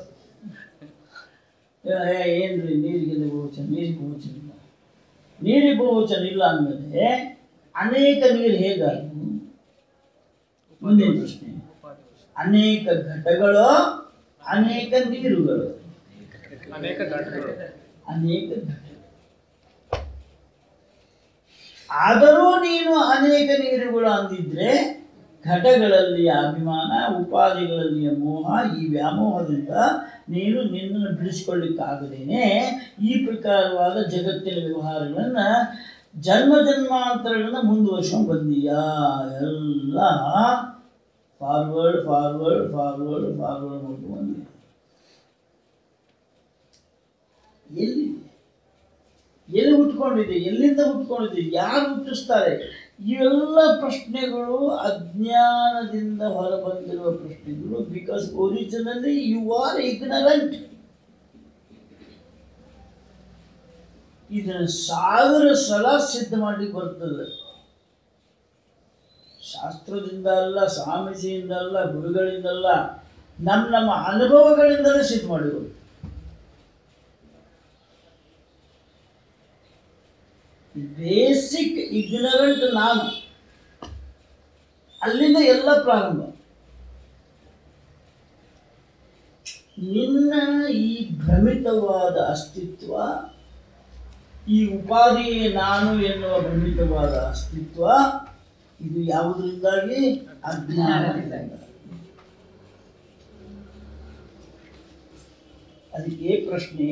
ಏ, ಏ, ಏನ್ರಿ ನೀರಿಗೆ ಬಹುವಚನ ನೀರಿಗೆ ಬಹುವಚನ ಇಲ್ಲ ನೀರಿಗೆ ಬಹುವಚನ ಇಲ್ಲ ಅಂದಮೇಲೆ ಅನೇಕ ನೀರು ಹೇಗಾದವು ಮುಂದಿನ ಪ್ರಶ್ನೆ ಅನೇಕ ಘಟಗಳು ಅನೇಕ ನೀರುಗಳು ಅನೇಕ ಘಟಗಳು ಅನೇಕ ಘಟ ಆದರೂ ನೀನು ಅನೇಕ ನೀರುಗಳು ಅಂದಿದ್ರೆ ಘಟಗಳಲ್ಲಿ ಅಭಿಮಾನ ಉಪಾಧಿಗಳಲ್ಲಿ ಮೋಹ ಈ ವ್ಯಾಮೋಹದಿಂದ ನೀನು ನಿನ್ನನ್ನು ಬಿಡಿಸಿಕೊಳ್ಳಿಕ್ಕಾಗದೇನೆ ಈ ಪ್ರಕಾರವಾದ ಜಗತ್ತಿನ ವ್ಯವಹಾರಗಳನ್ನ ಜನ್ಮ ಜನ್ಮಾಂತರಗಳನ್ನ ಮುಂದುವರ್ಸ್ಕೊಂಡು ಬಂದೀಯಾ ಎಲ್ಲ ಫಾರ್ವರ್ಡ್ ಫಾರ್ವರ್ಡ್ ಫಾರ್ವರ್ಡ್ ಫಾರ್ವರ್ಡ್ ಮಾಡ್ಕೊಂಡು ಬಂದೀಯ ಎಲ್ಲಿ ಎಲ್ಲಿ ಹುಟ್ಕೊಂಡಿದೆ ಎಲ್ಲಿಂದ ಹುಟ್ಕೊಂಡಿದೆ ಯಾರು ಹುಟ್ಟಿಸ್ತಾರೆ ಇವೆಲ್ಲ ಪ್ರಶ್ನೆಗಳು ಅಜ್ಞಾನದಿಂದ ಹೊರಬಂದಿರುವ ಪ್ರಶ್ನೆಗಳು because originally you are ignorant ಇದನ್ನು ಸಾವಿರ ಸಲ ಸಿದ್ಧ ಮಾಡ್ಲಿಕ್ಕೆ ಬರ್ತದೆ ಶಾಸ್ತ್ರದಿಂದ ಅಲ್ಲ ಸ್ವಾಮೀಜಿಯಿಂದ ಅಲ್ಲ ಗುರುಗಳಿಂದಲ್ಲ ನಮ್ಮ ನಮ್ಮ ಅನುಭವಗಳಿಂದಲೇ ಸಿದ್ಧ ಮಾಡಿರೋದು ಬೇಸಿಕ್ ಇಗ್ನರೆಂಟ್ ನಾನು ಅಲ್ಲಿಂದ ಎಲ್ಲ ಪ್ರಾರಂಭ ನಿನ್ನ ಈ ಭ್ರಮಿತವಾದ ಅಸ್ತಿತ್ವ ಈ ಉಪಾಧಿಯೇ ನಾನು ಎನ್ನುವ ಭ್ರಮಿತವಾದ ಅಸ್ತಿತ್ವ ಇದು ಯಾವುದರಿಂದಾಗಿ ಅಜ್ಞಾನದಿಂದಾಗಿ ಅದಕ್ಕೆ ಪ್ರಶ್ನೆ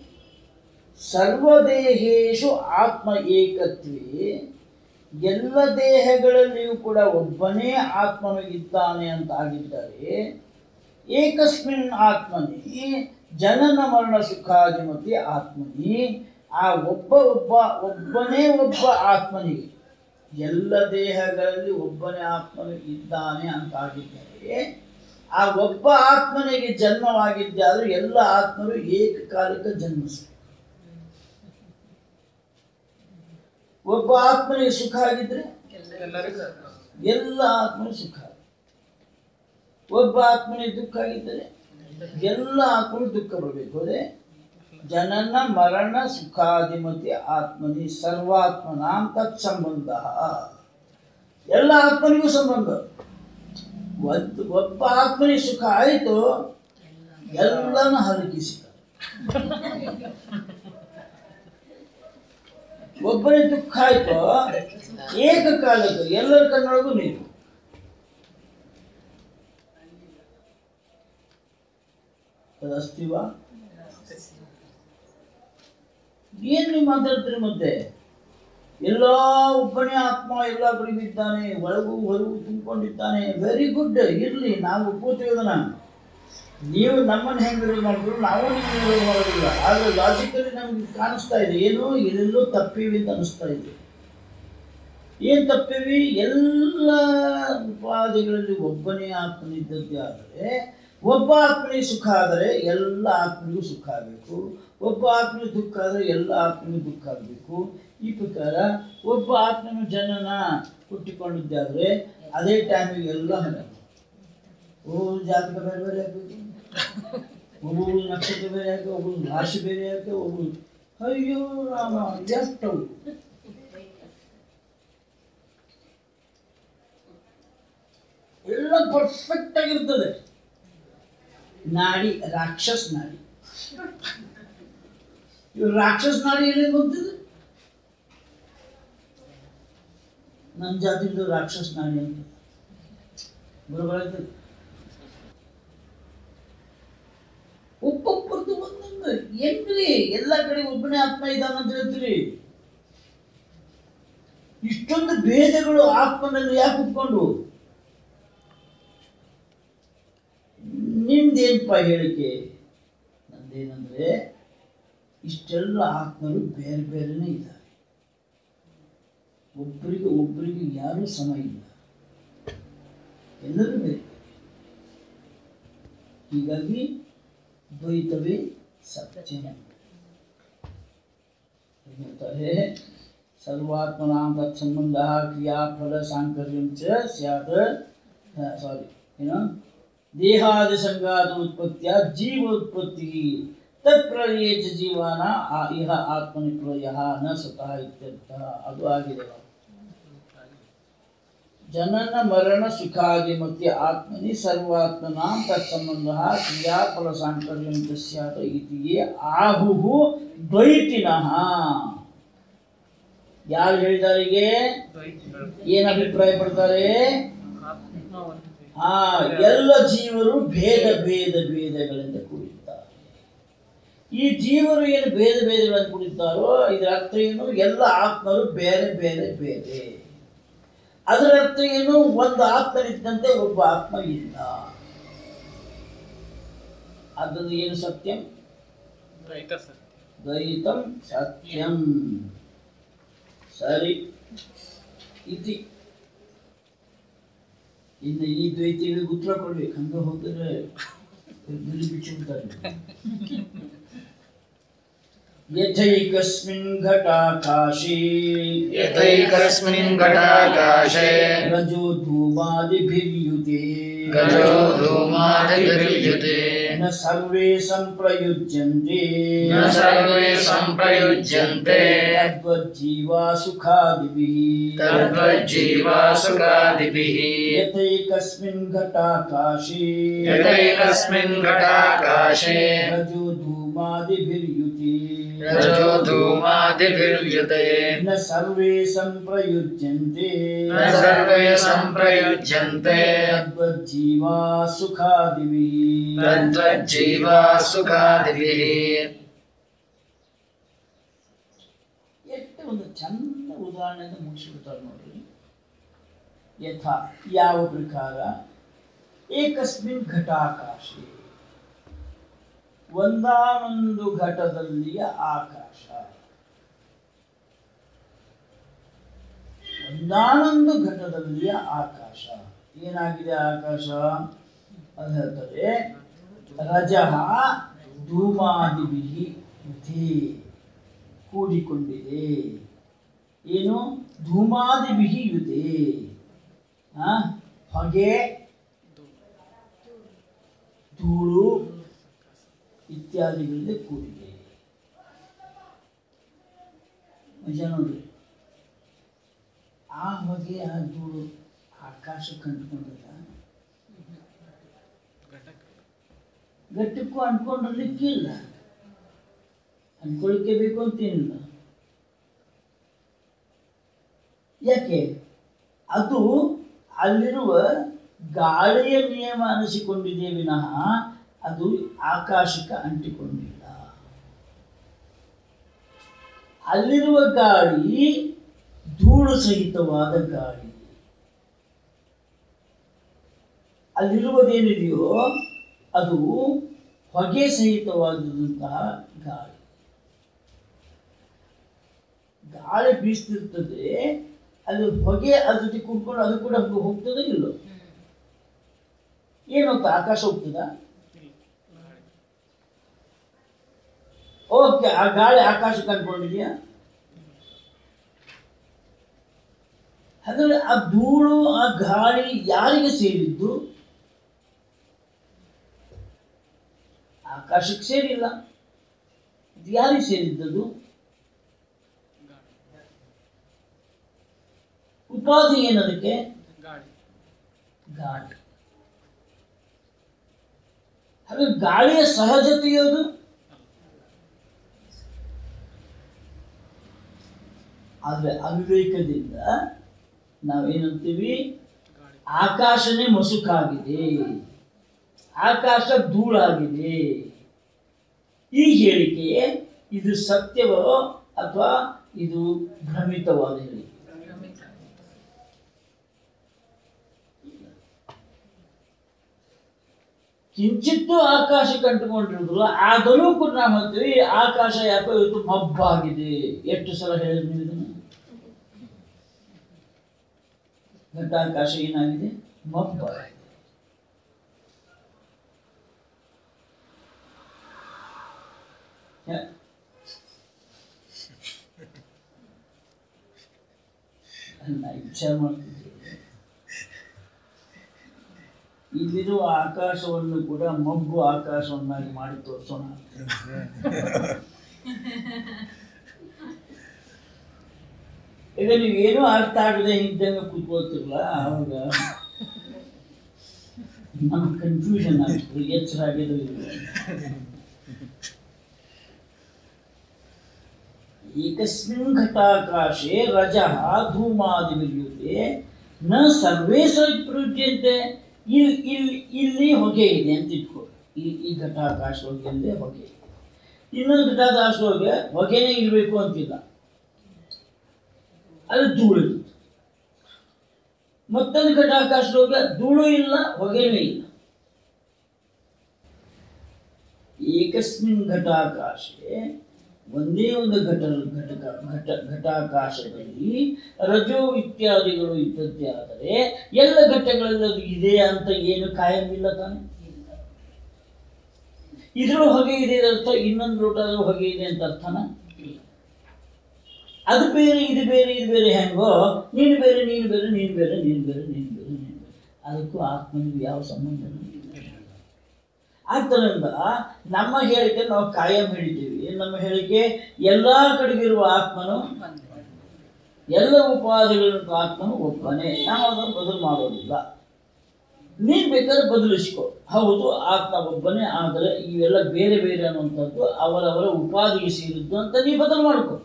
ಸರ್ವದೇಹೇಶು ಆತ್ಮ ಏಕತ್ವೇ ಎಲ್ಲ ದೇಹಗಳಲ್ಲಿಯೂ ಕೂಡ ಒಬ್ಬನೇ ಆತ್ಮನು ಇದ್ದಾನೆ ಅಂತ ಆಗಿದ್ದರೆ ಏಕಸ್ಮಿನ್ ಆತ್ಮನಿ ಜನನ ಮರಣ ಸುಖಾಧಿಮತಿ ಆತ್ಮನಿ ಆ ಒಬ್ಬ ಒಬ್ಬ ಒಬ್ಬನೇ ಒಬ್ಬ ಆತ್ಮನಿಗೆ ಎಲ್ಲ ದೇಹಗಳಲ್ಲಿ ಒಬ್ಬನೇ ಆತ್ಮನು ಇದ್ದಾನೆ ಅಂತ ಆಗಿದ್ದರೆ ಆ ಒಬ್ಬ ಆತ್ಮನಿಗೆ ಜನ್ಮವಾಗಿದ್ದಾದರೂ ಎಲ್ಲ ಆತ್ಮರು ಏಕಕಾಲಿಕ ಜನ್ಮಿಸ್ತಾರೆ ಒಬ್ಬ ಆತ್ಮನಿಗೆ ಸುಖ ಆಗಿದ್ರೆ ಎಲ್ಲರಿಗೂ ಎಲ್ಲ ಆತ್ಮನು ಸುಖ ಒಬ್ಬ ಆತ್ಮನಿಗೆ ದುಃಖ ಆಗಿದ್ದರೆ ಎಲ್ಲ ಆತ್ಮನು ದುಃಖ ಬರಬೇಕು ಅದೇ ಜನನ ಮರಣ ಸುಖಾಧಿಮತಿ ಆತ್ಮನಿ ಸರ್ವಾತ್ಮನಾಂ ತತ್ ಸಂಬಂಧ ಎಲ್ಲ ಆತ್ಮನಿಗೂ ಸಂಬಂಧ ಒಂದು ಒಬ್ಬ ಆತ್ಮನಿಗೆ ಸುಖ ಆಯಿತು ಎಲ್ಲನೂ ಹರಕಿಸಿದ ಒಬ್ಬನಿಗೆ ದುಃಖ ಆಯ್ತು ಏಕಕಾಲಕ್ಕೆ ಎಲ್ಲರ ಕಣ್ಣೊಳಗೂ ನೀರು ಅದಸ್ತಿವ ಏನ್ ನೀವು ಮಾತಾಡ್ತೀರಿ ಮತ್ತೆ ಎಲ್ಲ ಒಬ್ಬನೇ ಆತ್ಮ ಎಲ್ಲ ಕಡೆಗೂ ಇದ್ದಾನೆ ಒಳಗೂ ಹೊರಗೂ ತುಂಬಿಕೊಂಡಿದ್ದಾನೆ ವೆರಿ ಗುಡ್ ಇರ್ಲಿ ನಾವು ಒಪ್ಪುತ್ತೀವಿ ಅದನ್ನ ನೀವು ನಮ್ಮನ್ನು ಹೆಂಗೆ ವಿರೋಧ ಮಾಡಿದ್ರು ನಾವು ನಿಮ್ಮನ್ನು ವಿರೋಧ ಮಾಡೋದಿಲ್ಲ ಆದರೆ ಲಾಜಿಕಲಿ ನಮ್ಗೆ ಕಾಣಿಸ್ತಾ ಇದೆ ಏನೋ ಇದೆಲ್ಲೋ ತಪ್ಪಿವಿ ಅಂತ ಅನಿಸ್ತಾ ಇದೆ ಏನು ತಪ್ಪಿವಿ ಎಲ್ಲ ಉಪಾಧಿಗಳಲ್ಲಿ ಒಬ್ಬನೇ ಆತ್ಮನಿದ್ದದ್ದೇ ಆದರೆ ಒಬ್ಬ ಆತ್ಮನಿಗೆ ಸುಖ ಆದರೆ ಎಲ್ಲ ಆತ್ಮನಿಗೂ ಸುಖ ಆಗಬೇಕು ಒಬ್ಬ ಆತ್ಮನಿಗೆ ದುಃಖ ಆದರೆ ಎಲ್ಲ ಆತ್ಮನಿಗೂ ದುಃಖ ಆಗಬೇಕು ಈ ಪ್ರಕಾರ ಒಬ್ಬ ಆತ್ಮನ ಜನನ ಹುಟ್ಟಿಕೊಂಡಿದ್ದಾದರೆ ಅದೇ ಟೈಮಿಗೆ ಎಲ್ಲ ಹಂಗೆ ಓ ಜಾತಕ ಬೇರೆ ಬೇರೆ ಆಗಬೇಕು ಒಬ್ಬೊಬ್ರು ನಕ್ಷತ್ರ ಬೇರೆ ಯಾಕೆ ಒಬ್ಬರು ರಾಶಿ ಬೇರೆ ಯಾಕೆ ಒಬ್ಬರು ಅಯ್ಯೋ ರಾಮ ಎಷ್ಟವು ಎಲ್ಲ ಪರ್ಫೆಕ್ಟ್ ಆಗಿರ್ತದೆ ನಾಡಿ ರಾಕ್ಷಸ್ ನಾಡಿ ಇವ್ರು ರಾಕ್ಷಸ್ ನಾಡಿ ಎಲ್ಲಿ ಗೊತ್ತಿದೆ ನನ್ನ ಜಾತಿದು ರಾಕ್ಷಸ್ ನಾಡಿ ಅಂತ ಬರೋಬರಾಗ್ತದೆ ಒಬ್ಬೊಬ್ಬರದು ಒಂದೊಂದು ಹೆಂಗ್ರಿ ಎಲ್ಲ ಕಡೆ ಒಬ್ಬನೇ ಆತ್ಮ ಇದ್ದಾನ ಅಂತ ಹೇಳ್ತೀರಿ ಇಷ್ಟೊಂದು ಭೇದಗಳು ಆತ್ಮನಲ್ಲಿ ಯಾಕೆ ಕುತ್ಕೊಂಡು ನಿಮ್ದೇನಪ್ಪ ಹೇಳಿಕೆ ನಂದೇನಂದ್ರೆ ಇಷ್ಟೆಲ್ಲ ಆತ್ಮರು ಬೇರೆ ಬೇರೆನೇ ಇದ್ದಾರೆ ಒಬ್ಬರಿಗೆ ಒಬ್ಬರಿಗೆ ಯಾರೂ ಸಮ ಇಲ್ಲ ಎಲ್ಲರೂ ಬೇರೆ ಹೀಗಾಗಿ ದ್ವೈತವೇ ಸತ್ಯ ಹೇಳ್ತಾರೆ ಸರ್ವಾತ್ಮನಾಂ ತತ್ಸಂಬಂಧ ಕ್ರಿಯಾಫಲ ಸಾಂಕರ್ಯಂ ಚ ಸ್ಯಾತ್ ಸಾರಿ ಏನು ದೇಹಾದಿ ಸಂಘಾತ ಉತ್ಪತ್ತಿಯ ಜೀವ ಉತ್ಪತ್ತಿ ತತ್ಪ್ರಲಯೇ ಚ ಜೀವಾನ ಆ- ಇಹ ಆತ್ಮನಿ ಪ್ರಲಯ ನ ಸ್ವತಃ ಇತ್ಯರ್ಥ ಅದು ಆಗಿದೆ ಜನನ ಮರಣ ಸುಖಾದಿಮತಿ ಆತ್ಮನಿ ಸರ್ವಾತ್ಮನಾಂ ತತ್ಸಂಬಂಧ ಕ್ರಿಯಾಫಲ ಸಾಂಕರ್ಯಂ ಚ ಸ್ಯಾತ್ ಇತಿಯೇ ಆಹುಹು ದ್ವೈತಿನಃ ಯಾರು ಹೇಳಿದಾರಿಗೆ ದ್ವೈತಿಗಳು ಏನ್ ಅಭಿಪ್ರಾಯ ಪಡ್ತಾರೆ ಆತ್ಮ ಒಂದು ಆ ಎಲ್ಲ ಜೀವರು ಭೇದ ಭೇದ ಭೇದಗಳಿಂದ ಕೂಡಿದ್ದಾರೆ ಈ ಜೀವರು ಏನು ಭೇದ ಭೇದಗಳನ್ನು ಕೂಡಿದ್ದಾರೋ ಇದರ ಅರ್ಥ ಏನು ಎಲ್ಲ ಆತ್ಮರು ಬೇರೆ ಬೇರೆ ಬೇರೆ ಅದರ ಅರ್ಥ ಏನು ಒಂದು ಆತ್ಮನಿದ್ದಂತೆ ಒಬ್ಬ ಆತ್ಮ ಇಲ್ಲ ಅದನ್ನು ಏನು ಸತ್ಯಂ ದ್ವೈತ ಸತ್ಯ ದ್ವೈತಂ ಸತ್ಯಂ ಸರಿ ಇತಿ ಇನ್ನು ಈ ದ್ವೈತಿಗಳಿಗೆ ಉತ್ತರ ಕೊಡ್ಬೇಕು ಹಂಗ ಹೋದ್ರೆ ಗುರಿ ಬಿಚ್ಚಿಬಿಡ್ತಾರೆ ಯಥೈಕಸ್ಮಿನ್ ಘಟಾಕಾಶೇ यथैकस्मिन् घटाकाशे ರಜೋ ಧೂಮಾದಿಭಿರ್ಯುತೆ गजो धूमादिभिर्युते ನ ಸರ್ವೇ ಸಂಪ್ರಯುಜ್ಯಂತೆ न सर्वे सम्प्रयुज्यन्ते ತದ್ವಜ್ಜೀವಾ ಸುಖಾದಿಭಿಃ तद्वज्जीवा सुखादिभिः यथैकस्मिन् घटाकाशे यथैकस्मिन् घटाकाशे रजो धूमादिभिर्युते रजो धूमादिभिर्युते न सर्वे सम्प्रयुज्यन्ते न सर्वे सम्प्रयुज्यन्ते तद्वज्जीवा सुखादिभिः तद्वज्जीवा सुखादिभिः ಎಷ್ಟು ಒಂದು ಚಂದ ಉದಾಹರಣೆಯಿಂದ ಮುಗಿಸ್ಬಿಡ್ತಾರೆ ನೋಡ್ರಿ ಯಥಾ ಯಾವ ಪ್ರಕಾರ ಏಕಸ್ಮಿನ್ ಘಟಾಕಾಶೆ ಒಂದಾನೊಂದು ಘಟದಲ್ಲಿಯ ಆಕಾಶ ಒಂದಾನೊಂದು ಘಟದಲ್ಲಿಯ ಆಕಾಶ ಏನಾಗಿದೆ ಆಕಾಶ ಅದು ಹೇಳ್ತಾರೆ ರಜಃ ಧೂಮಾದಿಭಿ ಯುಧಿ ಕೂಡಿಕೊಂಡಿದೆ ಏನು ಧೂಮಾದಿಭಿ ಯುಧಿ ಆ, ಹೊಗೆ ಧೂಳು ಇತ್ಯಾದಿಗಳಿಂದ ಕೂಡಿದೆ ನಿಜ ನೋಡ್ರಿ ಆ ಹೊಗೆ ಆ ಧೂಳು ಆಕಾಶಕ್ಕೆ ಅಂಟ್ಕೊಂಡದ ಗಟ್ಟಕ್ಕೂ ಅಂಟ್ಕೊಂಡಿರ್ಲಿಕ್ಕಿಲ್ಲ ಅಂಟ್ಕೊಳ್ಳಿಕ್ಕೆ ಬೇಕು ಅಂತೇನಿಲ್ಲ ಯಾಕೆ ಅದು ಅಲ್ಲಿರುವ ಗಾಳಿಯ ನಿಯಮ ಅನಿಸಿಕೊಂಡಿದೆ ವಿನಃ ಅದು ಆಕಾಶಕ್ಕೆ ಅಂಟಿಕೊಂಡಿಲ್ಲ ಅಲ್ಲಿರುವ ಗಾಳಿ ಧೂಳು ಸಹಿತವಾದ ಗಾಳಿ ಅಲ್ಲಿರುವುದೇನಿದೆಯೋ ಅದು ಹೊಗೆ ಸಹಿತವಾದಂತಹ ಗಾಳಿ ಗಾಳಿ ಬೀಸ್ತಿರ್ತದೆ ಅದು ಹೊಗೆ ಅದ್ರ ಜೊತೆ ಕೂತ್ಕೊಂಡು ಅದು ಕೂಡ ಹಂಗೆ ಹೋಗ್ತದೆ ಇಲ್ಲೋ ಏನು ಹೋಗ್ತದೆ ಆಕಾಶ ಹೋಗ್ತದ ಓಕೆ ಆ ಗಾಳಿ ಆಕಾಶಕ್ಕೆ ಅಂದ್ಕೊಂಡಿದ್ಯಾ ಹಾಗಾದ್ರೆ ಆ ಧೂಳು ಆ ಗಾಳಿ ಯಾರಿಗೆ ಸೇರಿದ್ದು ಆಕಾಶಕ್ಕೆ ಸೇರಿಲ್ಲ ಇದು ಯಾರಿಗೆ ಸೇರಿದ್ದದು ಉಪಾಧಿ ಏನದಕ್ಕೆ ಗಾಳಿ ಗಾಳಿ ಹಾಗೆ ಗಾಳಿಯ ಸಹಜತೆಯೋದು ಆದರೆ ಅವಿವೇಕದಿಂದ ನಾವೇನಂತೀವಿ ಗಾಳಿ ಆಕಾಶನೇ ಮಸುಕಾಗಿದೆ ಆಕಾಶ ಧೂಳಾಗಿದೆ ಈ ಹೇಳಿಕೆ ಇದು ಸತ್ಯವೋ ಅಥವಾ ಇದು ಭ್ರಮಿತವಾದ ಹೇಳಿಕೆ ಕಿಂಚಿತ್ತು ಆಕಾಶ ಕಂಡುಕೊಂಡಿರುವುದಿಲ್ಲ ಆದರೂ ಕೂಡ ನಾವು ಹೇಳ್ತೀವಿ ಆಕಾಶ ಯಾಕೋ ಇವತ್ತು ಮಬ್ಬಾಗಿದೆ ಎಷ್ಟು ಸಲ ಹೇಳಿದ್ರು ನೀವು ಇದನ್ನು ಘಟಾಕಾಶ ಏನಾಗಿದೆ ಮಬ್ಬಾಗಿದೆ ಯ- ನಾ ವಿಚಾರ ಮಾಡ್ತಿದ್ದೆ ಇಲ್ಲಿರುವ ಆಕಾಶವನ್ನು ಕೂಡ ಮಬ್ಬು ಆಕಾಶವನ್ನಾಗಿ ಮಾಡಿ ತೋರಿಸೋಣ ಈಗ ನೀವೇನು ಅರ್ಥ ಆಗದೆ ಇದ್ದಂಗೆ ಕೂತ್ಕೊಳ್ತಿರಲ್ಲ ಆವಾಗ ನಮ್ಗೆ ಕನ್ಫ್ಯೂಷನ್ ಆಗ್ತದೆ ಎಚ್ಚರ ಆಗಿದ್ದು ಇಲ್ಲ ಏಕಸ್ಮಿನ್ ಘಟಾಕಾಶೆ ರಜಃ ಧೂಮಾದಿವಿರ್ಯುತೆ ನ ಸರ್ವೇ ಪ್ರಯುಜ್ಯಂತೆ ಇಲ್ಲಿ ಇಲ್ಲಿ ಇಲ್ಲಿ ಹೊಗೆ ಇದೆ ಅಂತ ಇಟ್ಕೊ ಈ ಈ ಘಟಾಕಾಶ ಹೊಗೆಯಲ್ಲೇ ಹೊಗೆ ಇದೆ ಇನ್ನೊಂದು ಘಟಾಕಾಶ ಹೊಗೆ ಹೊಗೆನೇ ಇರಬೇಕು ಅಂತಿಲ್ಲ ಅದು ಧೂಳು ಇರುತ್ತೆ ಮತ್ತೊಂದು ಘಟಾಕಾಶ ಹೊಗೆ ಧೂಳು ಇಲ್ಲ ಹೊಗೆನೂ ಇಲ್ಲ ಏಕಸ್ಮಿನ್ ಘಟಾಕಾಶೆ ಒಂದೇ ಒಂದು ಘಟ ಘಟಕ ಘಟ ಘಟಾಕಾಶದಲ್ಲಿ ರಜೋ ಇತ್ಯಾದಿಗಳು ಇದ್ದದ್ದೇ ಆದರೆ ಎಲ್ಲ ಘಟ್ಟಗಳಲ್ಲಿ ಅದು ಇದೆ ಅಂತ ಏನು ಕಾಯಂಗಿಲ್ಲ ತಾನೆ ಇದ್ರ ಹೊಗೆ ಇದೆ ಅರ್ಥ ಇನ್ನೊಂದು ಲೋಟದ ಹೊಗೆ ಇದೆ ಅಂತ ಅರ್ಥನ ಅದು ಬೇರೆ ಇದು ಬೇರೆ ಇದು ಬೇರೆ ಹೆಂಗೋ ನೀನು ಬೇರೆ ನೀನು ಬೇರೆ ನೀನು ಬೇರೆ ನೀನು ಬೇರೆ ನೀನು ಬೇರೆ ನೀನು ಬೇರೆ ಅದಕ್ಕೂ ಆತ್ಮನಿಗೂ ಯಾವ ಸಂಬಂಧ ಆದ್ದರಿಂದ ನಮ್ಮ ಹೇಳಿಕೆ ನಾವು ಕಾಯಂ ಹಿಡಿತೀವಿ ನಮ್ಮ ಹೇಳಿಕೆ ಎಲ್ಲ ಕಡೆಗಿರುವ ಆತ್ಮನು ಎಲ್ಲ ಉಪಾಧಿಗಳಿರುವ ಆತ್ಮನು ಒಬ್ಬನೇ ನಾವು ಅದನ್ನು ಬದಲು ಮಾಡೋದಿಲ್ಲ ನೀನು ಬೇಕಾದ್ರೆ ಬದಲಿಸ್ಕೊ ಹೌದು ಆತ್ಮ ಒಬ್ಬನೇ ಆದರೆ ಇವೆಲ್ಲ ಬೇರೆ ಬೇರೆ ಅನ್ನುವಂಥದ್ದು ಅವರವರ ಉಪಾಧಿಗೆ ಸೇರಿದ್ದು ಅಂತ ನೀ ಬದಲು ಮಾಡ್ಕೊ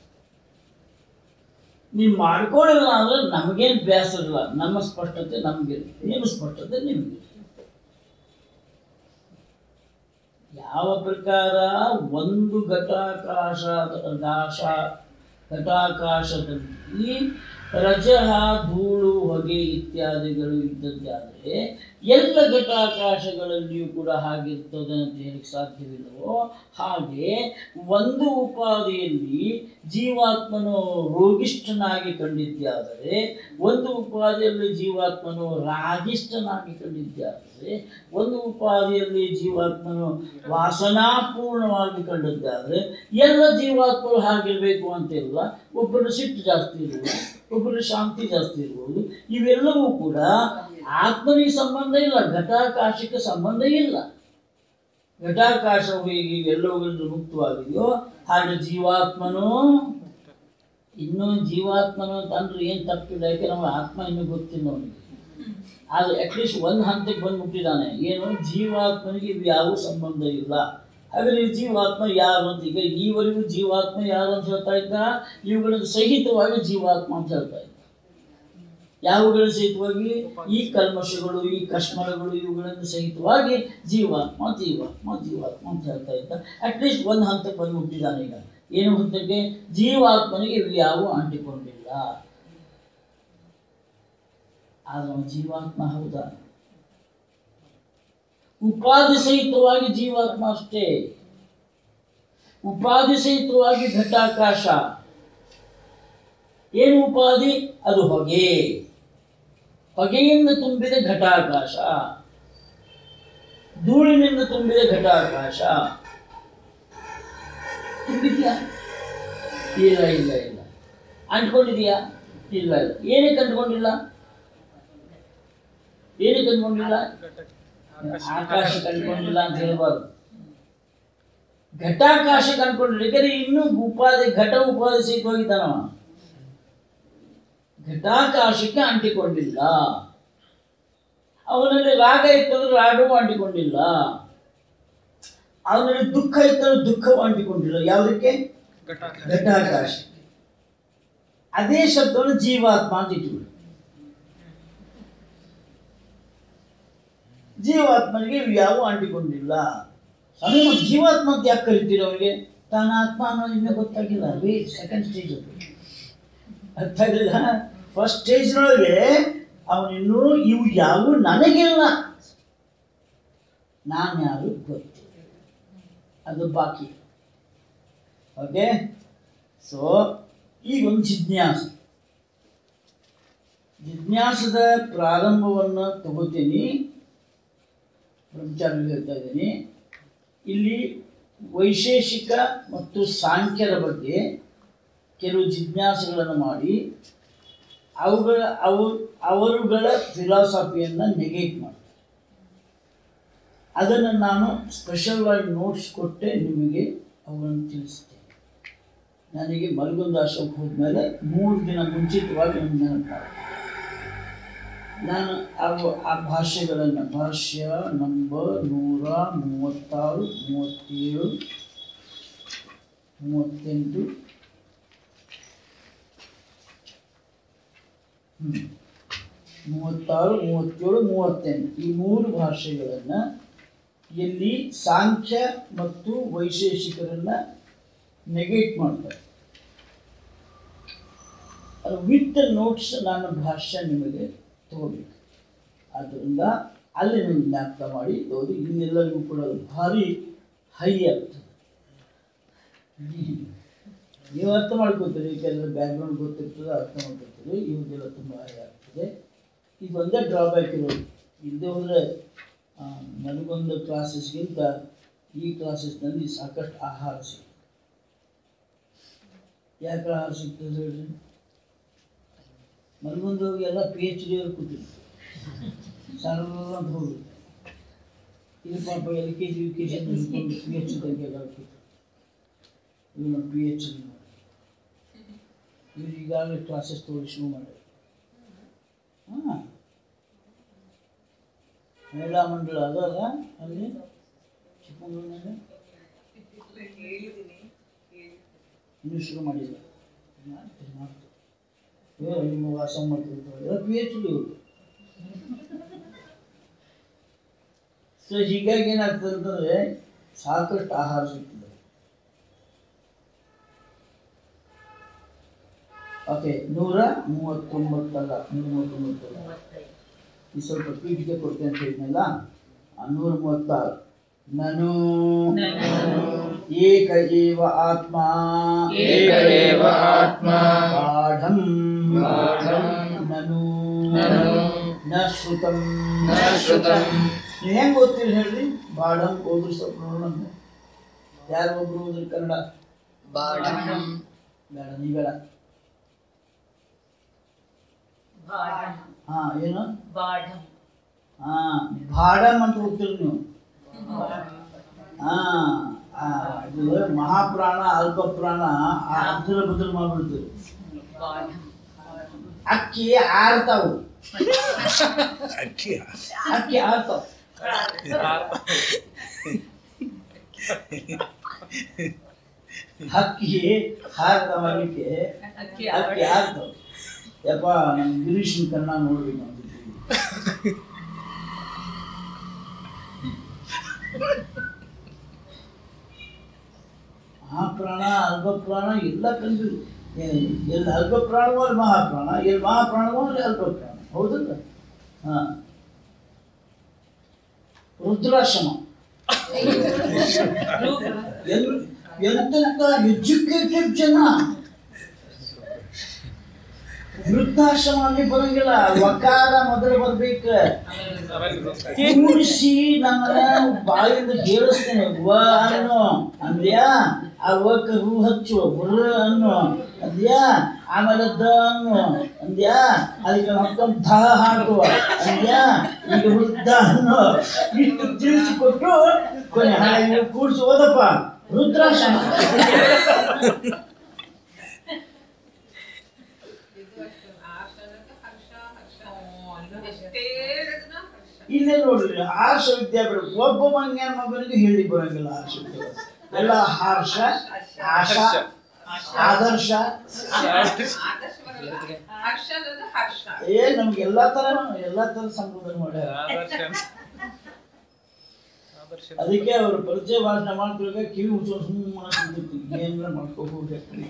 ನೀವು ಮಾಡ್ಕೊಳ್ಳಿಲ್ಲ ಅಂದ್ರೆ ನಮಗೇನು ಬೇಸರ ಇಲ್ಲ ನಮ್ಮ ಸ್ಪಷ್ಟತೆ ನಮಗೆ ನಿಮ್ಮ ಸ್ಪಷ್ಟತೆ ನಿಮಗೆ ಯಾವ ಪ್ರಕಾರ ಒಂದು ಘಟಾಕಾಶ ಘಟಾಶ ಘಟಾಕಾಶದಲ್ಲಿ ರಜಃ ಧೂಳು ಹೊಗೆ ಇತ್ಯಾದಿಗಳು ಇದ್ದದ್ದಾದರೆ ಎಲ್ಲ ಘಟಾಕಾಶಗಳಲ್ಲಿಯೂ ಕೂಡ ಹಾಗಿರ್ತದೆ ಅಂತ ಹೇಳಕ್ಕೆ ಸಾಧ್ಯವಿಲ್ಲವೋ ಹಾಗೆ ಒಂದು ಉಪಾಧಿಯಲ್ಲಿ ಜೀವಾತ್ಮನು ರೋಗಿಷ್ಠನಾಗಿ ಕಂಡಿದ್ದಾದರೆ ಒಂದು ಉಪಾಧಿಯಲ್ಲಿ ಜೀವಾತ್ಮನು ರಾಗಿಷ್ಠನಾಗಿ ಕಂಡಿದ್ದಾದರೆ ಒಂದು ಉಪಾಧಿಯಲ್ಲಿ ಜೀವಾತ್ಮನು ವಾಸನಾಪೂರ್ಣವಾಗಿ ಕಂಡಿದ್ದಾದರೆ ಎಲ್ಲ ಜೀವಾತ್ಮರು ಹಾಗಿರಬೇಕು ಅಂತಿಲ್ಲ ಒಬ್ಬರು ಸಿಟ್ಟು ಜಾಸ್ತಿ ಇರುವುದು ಒಬ್ಬರು ಶಾಂತಿ ಜಾಸ್ತಿ ಇರ್ಬೋದು ಇವೆಲ್ಲವೂ ಕೂಡ ಆತ್ಮನಿಗೆ ಸಂಬಂಧ ಇಲ್ಲ ಘಟಾಕಾಶಕ್ಕೆ ಸಂಬಂಧ ಇಲ್ಲ ಘಟಾಕಾಶವು ಹೇಗೆ ಎಲ್ಲವುಗಳಿಂದ ಮುಕ್ತವಾಗಿದೆಯೋ ಹಾಗೆ ಜೀವಾತ್ಮನು ಇನ್ನೂ ಜೀವಾತ್ಮನು ಅಂತಂದ್ರೆ ಏನು ತಪ್ಪಿಲ್ಲ ಯಾಕೆ ನಮ್ಮ ಆತ್ಮ ಇನ್ನೂ ಗೊತ್ತಿಲ್ಲ ಅವನಿಗೆ ಆದರೆ ಅಟ್ಲೀಸ್ಟ್ ಒಂದು ಹಂತಕ್ಕೆ ಬಂದ್ಬಿಟ್ಟಿದ್ದಾನೆ ಏನು ಜೀವಾತ್ಮನಿಗೆ ಇವು ಯಾವ ಸಂಬಂಧ ಇಲ್ಲ ಹಾಗಾದ್ರೆ ಈ ಜೀವಾತ್ಮ ಯಾರು ಅಂತ ಈಗ ಈವರೆಗೂ ಜೀವಾತ್ಮ ಯಾರು ಅಂತ ಹೇಳ್ತಾ ಇದ್ದ ಇವುಗಳ ಸಹಿತವಾಗಿ ಜೀವಾತ್ಮ ಅಂತ ಹೇಳ್ತಾ ಇದ್ದ ಯಾವುಗಳ ಸಹಿತವಾಗಿ ಈ ಕಲ್ಮಶಗಳು ಈ ಕಶ್ಮಲಗಳು ಇವುಗಳನ್ನು ಸಹಿತವಾಗಿ ಜೀವಾತ್ಮ ಜೀವಾತ್ಮ ಜೀವಾತ್ಮ ಅಂತ ಹೇಳ್ತಾ ಇದ್ದ ಅಟ್ಲೀಸ್ಟ್ ಒಂದು ಹಂತಕ್ಕೆ ಬಂದ್ಬಿಟ್ಟಿದ್ದಾನೆ ಈಗ ಏನು ಹಂತಕ್ಕೆ ಜೀವಾತ್ಮನಿಗೆ ಇವು ಯಾವ ಅಂಟಿಕೊಂಡಿಲ್ಲ ಆದ್ರೆ ಅವನು ಜೀವಾತ್ಮ ಹೌದಾ ಉಪಾಧಿ ಸಹಿತವಾಗಿ ಜೀವಾತ್ಮ ಅಷ್ಟೇ ಉಪಾಧಿ ಸಹಿತವಾಗಿ ಘಟಾಕಾಶ ಏನು ಉಪಾಧಿ ಅದು ಹೊಗೆ ಹೊಗೆಯಿಂದ ತುಂಬಿದ ಘಟಾಕಾಶ ಧೂಳಿನಿಂದ ತುಂಬಿದ ಘಟಾಕಾಶ ತುಂಬಿದ್ಯಾ ಇಲ್ಲ ಇಲ್ಲ ಇಲ್ಲ ಅಂಟ್ಕೊಂಡಿದ್ಯಾ ಇಲ್ಲ ಇಲ್ಲ ಏನಕ್ಕೆ ಅಂಟ್ಕೊಂಡಿಲ್ಲ ಏನಕ್ಕೆ ಅಂಟ್ಕೊಂಡಿಲ್ಲ ಆಕಾಶ ಕಂಡ್ಕೊಂಡಿಲ್ಲ ಅಂತ ಹೇಳ್ಬಾರ್ದು ಘಟಾಕಾಶ ಕಂಡ್ಕೊಂಡಿಲ್ಲ ಯಾಕಂದ್ರೆ ಇನ್ನೂ ಉಪಾಧಿ ಘಟ ಉಪಾಧಿ ಸಹಿತವಾಗಿದ್ದಾನವ ಘಟಾಕಾಶಕ್ಕೆ ಅಂಟಿಕೊಂಡಿಲ್ಲ ಅವನಲ್ಲಿ ರಾಗ ಇತ್ತಂದ್ರೆ ರಾಗವೂ ಅಂಟಿಕೊಂಡಿಲ್ಲ ಅವನಲ್ಲಿ ದುಃಖ ಇತ್ತಂದ್ರೆ ದುಃಖವೂ ಅಂಟಿಕೊಂಡಿಲ್ಲ ಯಾವುದಕ್ಕೆ ಘಟಾಕಾಶ ಅದೇ ಶಬ್ದವನ್ನು ಜೀವಾತ್ಮ ಅಂತ ಇಟ್ಬಿಡಿ ಜೀವಾತ್ಮನಿಗೆ ಇವು ಯಾವೂ ಅಂಟಿಕೊಂಡಿಲ್ಲ ಸ್ವಾಮಿ ಮತ್ತೆ ಜೀವಾತ್ಮ ಅಂತ ಯಾಕೆ ಕರಿತೀರಿ ಅವನಿಗೆ ತಾನ ಆತ್ಮ ಅನ್ನೋದು ಇನ್ನೂ ಗೊತ್ತಾಗಿಲ್ಲ ವಿ ಸೆಕೆಂಡ್ ಸ್ಟೇಜ್ ಅದು ಅರ್ಥ ಆಗಿಲ್ಲ ಫಸ್ಟ್ ಸ್ಟೇಜ್ನೊಳಗೆ ಅವನಿನ್ನೂ ಇವು ಯಾವು ನನಗಿಲ್ಲ ನಾನು ಯಾರು ಗೊತ್ತಿಲ್ಲ ಅದು ಬಾಕಿ ಓಕೆ ಸೊ ಈಗ ಒಂದು ಜಿಜ್ಞಾಸೆ ಜಿಜ್ಞಾಸದ ಪ್ರಾರಂಭವನ್ನು ತಗೋತೀನಿ ಬ್ರಹ್ಮಚಾರಿ ಹೇಳ್ತಾ ಇದ್ದೀನಿ ಇಲ್ಲಿ ವೈಶೇಷಿಕ ಮತ್ತು ಸಾಂಖ್ಯರ ಬಗ್ಗೆ ಕೆಲವು ಜಿಜ್ಞಾಸೆಗಳನ್ನು ಮಾಡಿ ಅವುಗಳ ಅವು ಅವರುಗಳ ಫಿಲಾಸಫಿಯನ್ನು ನೆಗೆಟ್ ಮಾಡ್ತಾರೆ ಅದನ್ನು ನಾನು ಸ್ಪೆಷಲ್ ಆಗಿ ನೋಟ್ಸ್ ಕೊಟ್ಟೆ ನಿಮಗೆ ಅವುಗಳನ್ನು ತಿಳಿಸ್ತೇನೆ ನನಗೆ ಮಲ್ಗೊಂದು ಆಶ್ರಮಕ್ಕೆ ಹೋದ್ಮೇಲೆ ಮೂರು ದಿನ ಮುಂಚಿತವಾಗಿ ಒಂದು ನೆನಪು ಮಾಡಿ ನಾನು ಅವು ಆ ಭಾಷೆಗಳನ್ನು ಭಾಷ್ಯ ನಂಬರ್ ನೂರ ಮೂವತ್ತಾರು ಮೂವತ್ತೇಳು ಮೂವತ್ತೆಂಟು ಹ್ಮ್. ಮೂವತ್ತಾರು ಮೂವತ್ತೇಳು ಮೂವತ್ತೆಂಟು ಈ ಮೂರು ಭಾಷೆಗಳನ್ನು ಎಲ್ಲಿ ಸಾಂಖ್ಯ ಮತ್ತು ವೈಶೇಷಿಕರನ್ನು ನೆಗೆಟ್ ಮಾಡ್ತಾರೆ ಅದು ವಿತ್ ನೋಟ್ಸ್ ನಾನು ಭಾಷ್ಯ ನಿಮಗೆ ತಗೋಬೇಕು ಆದ್ದರಿಂದ ಅಲ್ಲಿ ನೀವು ಜ್ಞಾಪಕ ಮಾಡಿ ಓದಿ ಇನ್ನೆಲ್ಲರಿಗೂ ಕೂಡ ಅದು ಭಾರಿ ಹೈ ಆಗ್ತದೆ ನೀವು ಅರ್ಥ ಮಾಡ್ಕೋತೀರಿ ಕೆಲವು ಬ್ಯಾಕ್ಗ್ರೌಂಡ್ ಗೊತ್ತಿರ್ತದೆ ಅರ್ಥ ಮಾಡ್ಕೊತೀರಿ ಇವ್ರಿಗೆಲ್ಲ ತುಂಬ ಹೈ ಆಗ್ತದೆ ಇದು ಒಂದೇ ಡ್ರಾಬ್ಯಾಕ್ ಇರೋದು ಇಲ್ಲದೆ ಹೋದರೆ ನನಗೊಂದು ಕ್ಲಾಸಸ್ಗಿಂತ ಈ ಕ್ಲಾಸಸ್ನಲ್ಲಿ ಸಾಕಷ್ಟು ಆಹಾರ ಸಿಗ್ತದೆ ಯಾಕೆ ಆಹಾರ ಸಿಗ್ತದೆ ಹೇಳ್ರಿ ಮಲ್ಗೊಂದು ಹೋಗಿ ಎಲ್ಲ ಪಿ ಎಚ್ ಡಿ ಅವ್ರು ಕೂತಿರ್ತಾರೆ ಸರ್ವ ಅಂತ ಹೋಗಿ ಇದು ಪಾಪ L K G U K G ಅಂತ ಪಿ ಎಚ್ ಡಿ ಎಲ್ಲ ಇವನು ಪಿ ಎಚ್ ಡಿ ಮಾಡಿ ಇವ್ರು ಈಗಾಗಲೇ ಕ್ಲಾಸಸ್ ತೋರಿ ಶುರು ಮಾಡಿ ಹಾಂ ಮಹಿಳಾ ಮಂಡಳ ಅದಲ್ಲ ಅಲ್ಲಿ ಚಿಕ್ಕಮಗಳೂರಿನಲ್ಲಿ ಇನ್ನೂ ಶುರು ಮಾಡಿಲ್ಲ ಮಾಡ್ತೀನಿ ಮಾಡ್ತೀನಿ ಏ ನಿಮ್ಮ ವಾಸ ಮಾಡ್ತಿರ್ತಾರೆ ಪಿ ಎಚ್ ಡಿ ಸೊ ಹೀಗಾಗಿ ಏನಾಗ್ತದೆ ಅಂತಂದರೆ ಸಾಕಷ್ಟು ಆಹಾರ ಸಿಗ್ತದೆ ಓಕೆ ನೂರ ಮೂವತ್ತೊಂಬತ್ತಲ್ಲ ನೂರ ಮೂವತ್ತೊಂಬತ್ತಲ್ಲ ಈ ಸ್ವಲ್ಪ ಪೀಠಿಗೆ ಕೊಡ್ತೇನೆ ಅಂತ ಹೇಳಿದ್ನಲ್ಲ ಆ, ನೂರ ಮೂವತ್ತಾರು ನನು ಏಕ ಏವ ಆತ್ಮ ಏಕ ಏವ ಆತ್ಮ ಬಾಢಂ ಬಾಢಂ ನನು ನನು ನ ಶ್ರುತಂ ನ ಶ್ರುತಂ ನೀವು ಹೆಂಗ್ ಓದ್ತೀರಿ ಹೇಳ್ರಿ ಬಾಢಂ ಓದ್ರಿ ಸ್ವಲ್ಪ ನೋಡೋಣ ಯಾರು ಒಬ್ರು ಓದ್ರಿ ಕನ್ನಡ ಬಾಢಂ ಬೇಡ ನೀ ಬೇಡ ಹಾ ಏನು ಹಾ ಭಾಡಂ ಅಂತ ಹೋಗ್ತೀರಿ ನೀವು ಹಾ ಆ, ಇದು ಮಹಾಪ್ರಾಣ ಅಲ್ಪ ಪ್ರಾಣ ಆ ಅರ್ಧದ ಬದಲು ಮಾಡ್ಬಿಡ್ತೀವಿ ಅಕ್ಕಿ ಆಡ್ತಾವು ಅಕ್ಕಿ ಆಡ್ತಾವ ಹಕ್ಕಿ ಹಾರ್ತಾವಲಿಕ್ಕೆ ಅಕ್ಕಿ ಆಡ್ತಾವ ಯಪ್ಪ ನಮ್ ಗಿರೀಶನ್ ಕನ್ನಡ ನೋಡ್ಬೇಕು ಅಂತ ಮಹಾಪ್ರಾಣ ಅಲ್ಪ ಪ್ರಾಣ ಎಲ್ಲ ಕಂಡು ಎಲ್ಲಿ ಅಲ್ಪ ಪ್ರಾಣವೋ ಅಲ್ಲಿ ಮಹಾಪ್ರಾಣ ಎಲ್ಲಿ ಮಹಾಪ್ರಾಣವೋ ಅಲ್ಲಿ ಅಲ್ಪ ಪ್ರಾಣ ಹೌದಲ್ಲ ಹಾ ರುದ್ರಾಶ್ರಮ ಎಲ್- ಎಂತೆಂತ ಎಜುಕೇಟೆಡ್ ಜನ ವೃದ್ಧಾಶ್ರಮ ಅಲ್ಲಿ ಬರಂಗಿಲ್ಲ ವಕಾರ ಮೊದಲು ಬರ್ಬೇಕ ಕೂಡಿಸಿ ನನ್ನ ಬಾಯಿಂದ ಕೇಳಿಸ್ತೇನೆ ವ ಅನ್ನು ಅಂದ್ಯಾ ಆ ವಕ ರು ಹಚ್ಚು ಬುರ ಅನ್ನು ಅಂದ್ಯಾ ಆಮೇಲೆ ದ ಅನ್ನು ಅಂದ್ಯಾ ಅದಕ್ಕೆ ಮತ್ತೊಂದು ಧ ಹಾಕು ಅಂದ್ಯಾ ಈಗ ವೃದ್ಧ ಅನ್ನು ಇಷ್ಟು ತಿಳಿಸಿಕೊಟ್ಟು ಕೊನೆ ಹಾಗೆ ನೀವು ಕೂಡಿಸಿ ಓದಪ್ಪ ರುದ್ರಾಶ್ರಮ ಇಲ್ಲೇ ನೋಡ್ರಿ ಆರ್ಷ ವಿದ್ಯಾಪೀಠ ಒಬ್ಬ ಮಂಗ್ಯಾನ ಮಗನಿಗೆ ಹೇಳಿ ಬರಂಗಿಲ್ಲ ಆರ್ಷ ವಿದ್ಯಾಪೀಠ. ಎಲ್ಲ ಹರ್ಷ ಆಶಾ ಆದರ್ಶ ಏ ನಮ್ಗೆ ಎಲ್ಲಾ ತರ ಎಲ್ಲಾ ತರ ಸಂಬೋಧನೆ ಮಾಡ್ಯಾರ ಅದಕ್ಕೆ ಅವರು ಪರಿಚಯ ಭಾಷಣ ಮಾಡ್ತಿರುವಾಗ ಕಿವಿ ಮುಚ್ಚೋದು ಸುಮ್ಮನೆ ಮಾಡ್ತಿರ್ತೀವಿ ಏನಾರ ಮಾಡ್ಕೋಬಹುದು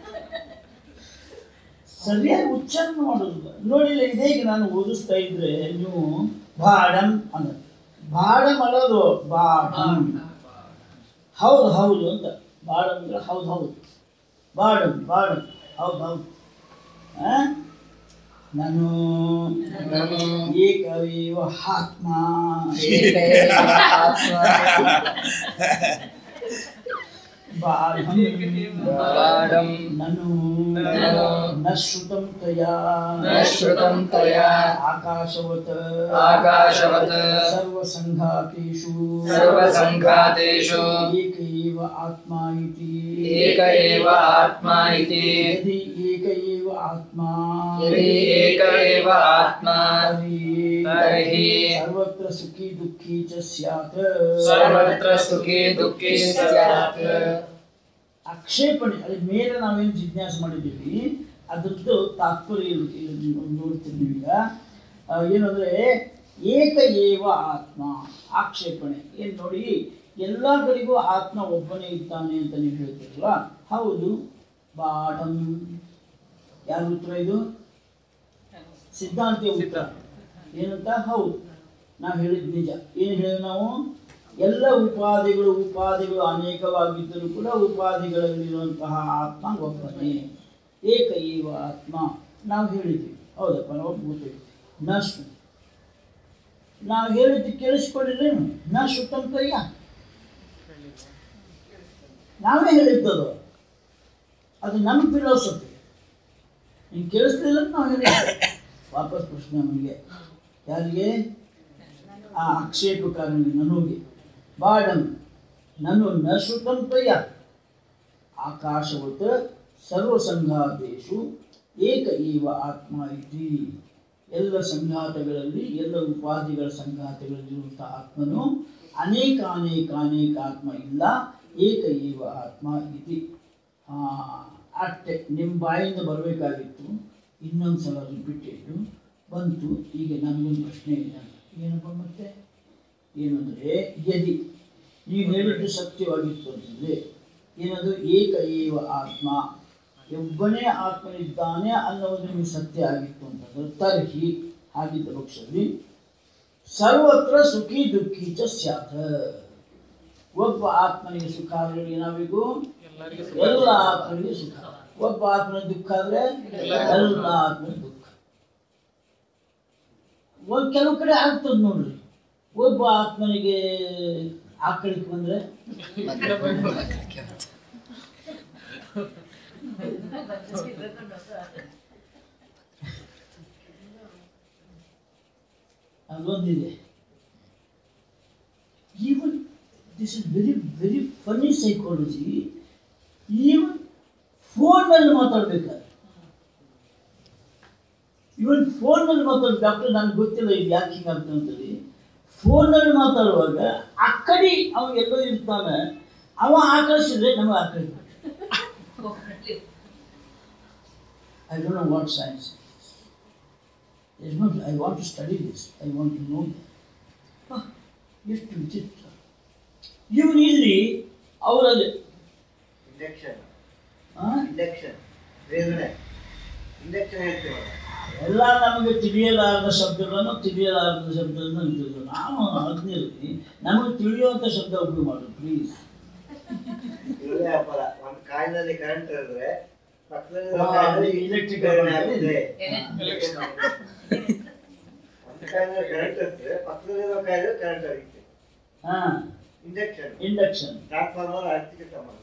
ಸರಿಯಾಗಿ ಉಚ್ಚಾರ ಮಾಡೋದಿಲ್ಲ ನೋಡಿಲ್ಲ ಇದೇಗ ನಾನು ಓದಿಸ್ತಾ ಇದ್ರೆ ನೀವು ಬಾಡಂ ಅನ್ನ ಬಾಡಂ ಅನ್ನೋದು ಬಾಡಂ ಹೌದು ಹೌದು ಅಂತ ಬಾಡಂ ಅಂದ್ರೆ ಹೌದು ಹೌದು ಬಾಡಂ ಬಾಡಂ ಹೌದು ಹೌದು ಆ? ನಾನು ನನು ಏಕವೇವ ಆತ್ಮ ಏಕ ಏವ ಆತ್ಮ ಬಾಡಂ ಬಾಢಂ ನನು ನನು ನ ಶ್ರುತಂ ತಯಾ ನ ಶ್ರುತಂ ತಯಾ ಆಕಾಶವತ್ ಆಕಾಶವತ್ ಸರ್ವಸಂಘಾತೇಷು ಸರ್ವಸಂಘಾತೇಷು ಏಕ ಏವ ಆತ್ಮ ಇತಿ ಏಕ ಏವ ಆತ್ಮ ಇತಿ ಯದಿ ಏಕ ಏವ ಆತ್ಮ ಯದಿ ಏಕ ಏವ ಆತ್ಮ ತರ್ಹಿ ತರ್ಹಿ ಸರ್ವತ್ರ ಸುಖಿ ದುಃಖಿ ಚ ಸ್ಯಾತ್ ಸರ್ವತ್ರ ಸುಖಿ ದುಃಖಿ ಸ್ಯಾತ್ ಆಕ್ಷೇಪಣೆ ಅದ್ರ ಮೇಲೆ ನಾವೇನು ಜಿಜ್ಞಾಸೆ ಮಾಡಿದ್ದೀವಿ ಅದ್ರದ್ದು ತಾತ್ಪರ್ಯ ಇಲ್ಲಿ- ಇಲ್ಲಿ ನೋಡ್ತೀವಿ ಈಗ ಆ, ಏನಂದ್ರೆ ಏಕ ಏವ ಆತ್ಮ ಆಕ್ಷೇಪಣೆ ಏನು ನೋಡಿ ಎಲ್ಲ ಕಡೆಗೂ ಆತ್ಮ ಒಬ್ಬನೇ ಇದ್ದಾನೆ ಅಂತ ನೀವು ಹೇಳ್ತೀರಲ್ಲ ಹೌದು ಬಾಡಂ ಯಾರ ಉತ್ತರ ಇದು ಸಿದ್ಧಾಂತಿಯ ಉತ್ತರ ಏನಂತ ಹೌದು ನಾವು ಹೇಳಿದ್ ನಿಜ ಏನು ಹೇಳಿದ್ವಿ ನಾವು ಎಲ್ಲ ಉಪಾಧಿಗಳು ಉಪಾಧಿಗಳು ಅನೇಕವಾಗಿದ್ದರೂ ಕೂಡ ಉಪಾಧಿಗಳಲ್ಲಿರುವಂತಹ ಆತ್ಮ ಒಬ್ಬನೇ ಏಕ ಏವ ಆತ್ಮ ನಾವು ಹೇಳಿದ್ವಿ ಹೌದಪ್ಪ ನಾವು ಒಪ್ಕೊತೀವಿ ನಷ್ಟು ನಾವು ಹೇಳಿದ್ದು ಕೇಳಿಸ್ಕೊಳ್ಳಿಲ್ಲೇನು ನ ಸುತ್ತಂತಯ್ಯ ನಾವೇ ಹೇಳಿದ್ದದು ಅದು ನಮ್ಮ ಫಿಲಾಸಫಿ ನೀನು ಕೇಳಿಸ್ಲಿಲ್ಲ ಅಂತ ನಾವು ಹೇಳಿದ್ದೆ ವಾಪಸ್ ಪ್ರಶ್ನೆ ನಮಗೆ ಯಾರಿಗೆ ಆ ಆಕ್ಷೇಪಕಾರನಿಗೆ ನನಗೆ ಬಾಡಂ ನನು ನ ಶ್ರುತಂತಯ್ಯ ಆಕಾಶವತ್ ಸರ್ವಸಂಘಾತೇಶು ಏಕ ಏವ ಆತ್ಮ ಇತಿ ಎಲ್ಲ ಸಂಘಾತಗಳಲ್ಲಿ ಎಲ್ಲ ಉಪಾಧಿಗಳ ಸಂಘಾತಗಳಲ್ಲಿರುವಂತಹ ಆತ್ಮನು ಅನೇಕ ಅನೇಕ ಅನೇಕ ಆತ್ಮ ಇಲ್ಲ ಏಕ ಏವ ಆತ್ಮ ಇತಿ ಆ, ಅಷ್ಟೇ ನಿಮ್ಮ ಬಾಯಿಂದ ಬರಬೇಕಾಗಿತ್ತು ಇನ್ನೊಂದು ಸಲ ರಿಪೀಟೆಡ್ ಬಂತು ಈಗ ನನಗೊಂದು ಪ್ರಶ್ನೆ ಇದೆ ಏನಪ್ಪ ಮತ್ತೆ ಏನಂದರೆ ಯದಿ ನೀವು ಹೇಳಿದ್ದು ಸತ್ಯವಾಗಿತ್ತು ಅಂತಂದರೆ ಏನದು ಏಕ ಏವ ಆತ್ಮ ಒಬ್ಬನೇ ಆತ್ಮನಿದ್ದಾನೆ ಅನ್ನೋದು ನಿಮಗೆ ಸತ್ಯ ಆಗಿತ್ತು ಅಂತಂದ್ರೆ ತರ್ಹಿ ಹಾಗಿದ್ದ ಪಕ್ಷದಲ್ಲಿ ಸರ್ವತ್ರ ಸುಖಿ ದುಃಖಿ ಚ ಸ್ಯಾತ್ ಒಬ್ಬ ಆತ್ಮನಿಗೆ ಸುಖ ಆದ್ರೆ ಏನಾಗಬೇಕು ಎಲ್ಲರಿಗೂ ಎಲ್ಲ ಆತ್ಮನಿಗೆ ಸುಖ ಒಬ್ಬ ಆತ್ಮನ ದುಃಖ ಆದ್ರೆ ಎಲ್ಲ ಆತ್ಮನ ದುಃಖ ಒಂದ್ ಕೆಲವು ಕಡೆ ಆಗ್ತದ ನೋಡ್ರಿ ಒಬ್ಬ ಆತ್ಮನಿಗೆ ಆಕಳಿಕೆ ಬಂದ್ರೆ ಅದೊಂದಿದೆ even this is very very funny psychology even ಫೋನಲ್ಲಿ ಮಾತಾಡ್ಬೇಕಾದ್ರೆ ಇವನ್ ಫೋನಲ್ಲಿ ಮಾತಾಡ ಡಾಕ್ಟರ್ ನನಗೆ ಗೊತ್ತಿಲ್ಲ ಇದು ಯಾಕೆ ಹಿಂಗಾಗ್ತದೆ ಅಂತೇಳಿ ಫೋನಲ್ಲಿ ಮಾತಾಡುವಾಗ ಆ ಕಡೆ ಅವ ಎಲ್ಲೋ ಇರ್ತಾನೆ ಅವ ಆಕಳಿಸಿದ್ರೆ ನಮಗೆ ಆಕಳಿ I don't know what science is not I want to study this I want to know ಎಷ್ಟು ವಿಚಿತ್ರ ಇವನು ಇಲ್ಲಿ ಅವರಲ್ಲಿ ಇಂಡಕ್ಷನ್ ಆ? ಇಂಡಕ್ಷನ್ ರೇವಣೆ ಇಂಡಕ್ಷನ್ ಹೇಳ್ತೀವಲ್ಲ ಎಲ್ಲ ನಮಗೆ ತಿಳಿಯಲಾರದ ಶಬ್ದಗಳನ್ನು ತಿಳಿಯಲಾರದ ಶಬ್ದಗಳನ್ನು ತಿಳಿದು ನಾವು ಅಗ್ನಿಯಲ್ಲಿ ನಮಗೆ ತಿಳಿಯುವಂಥ ಶಬ್ದ ಉಪಯೋಗ ಮಾಡು ಪ್ಲೀಸ್ ಇರುವೆ ಅಪರ ಒಂದು ಕಾಯಿನಲ್ಲಿ ಕರೆಂಟ್ ಇರಿದ್ರೆ ಪಕ್ಕದಲ್ಲಿ ಹಾ, ಅದು electric current ಆಗುತ್ತೆ Electric. ಒಂದು ಕಾಯಿನಲ್ಲಿ ಕರೆಂಟ್ ಇರ್ತದೆ ಪಕ್ಕದಲ್ಲಿರೋ ಕಾಯಿಲೆ ಕರೆಂಟ್ ಆಗುತ್ತೆ ಹಾಂ ಇಂಡಕ್ಷನ್ ಇಂಡಕ್ಷನ್ ಟ್ರಾನ್ಸ್ಫಾರ್ಮರ್ ಆರ್ಥಿಕ ಸಂಬಂಧ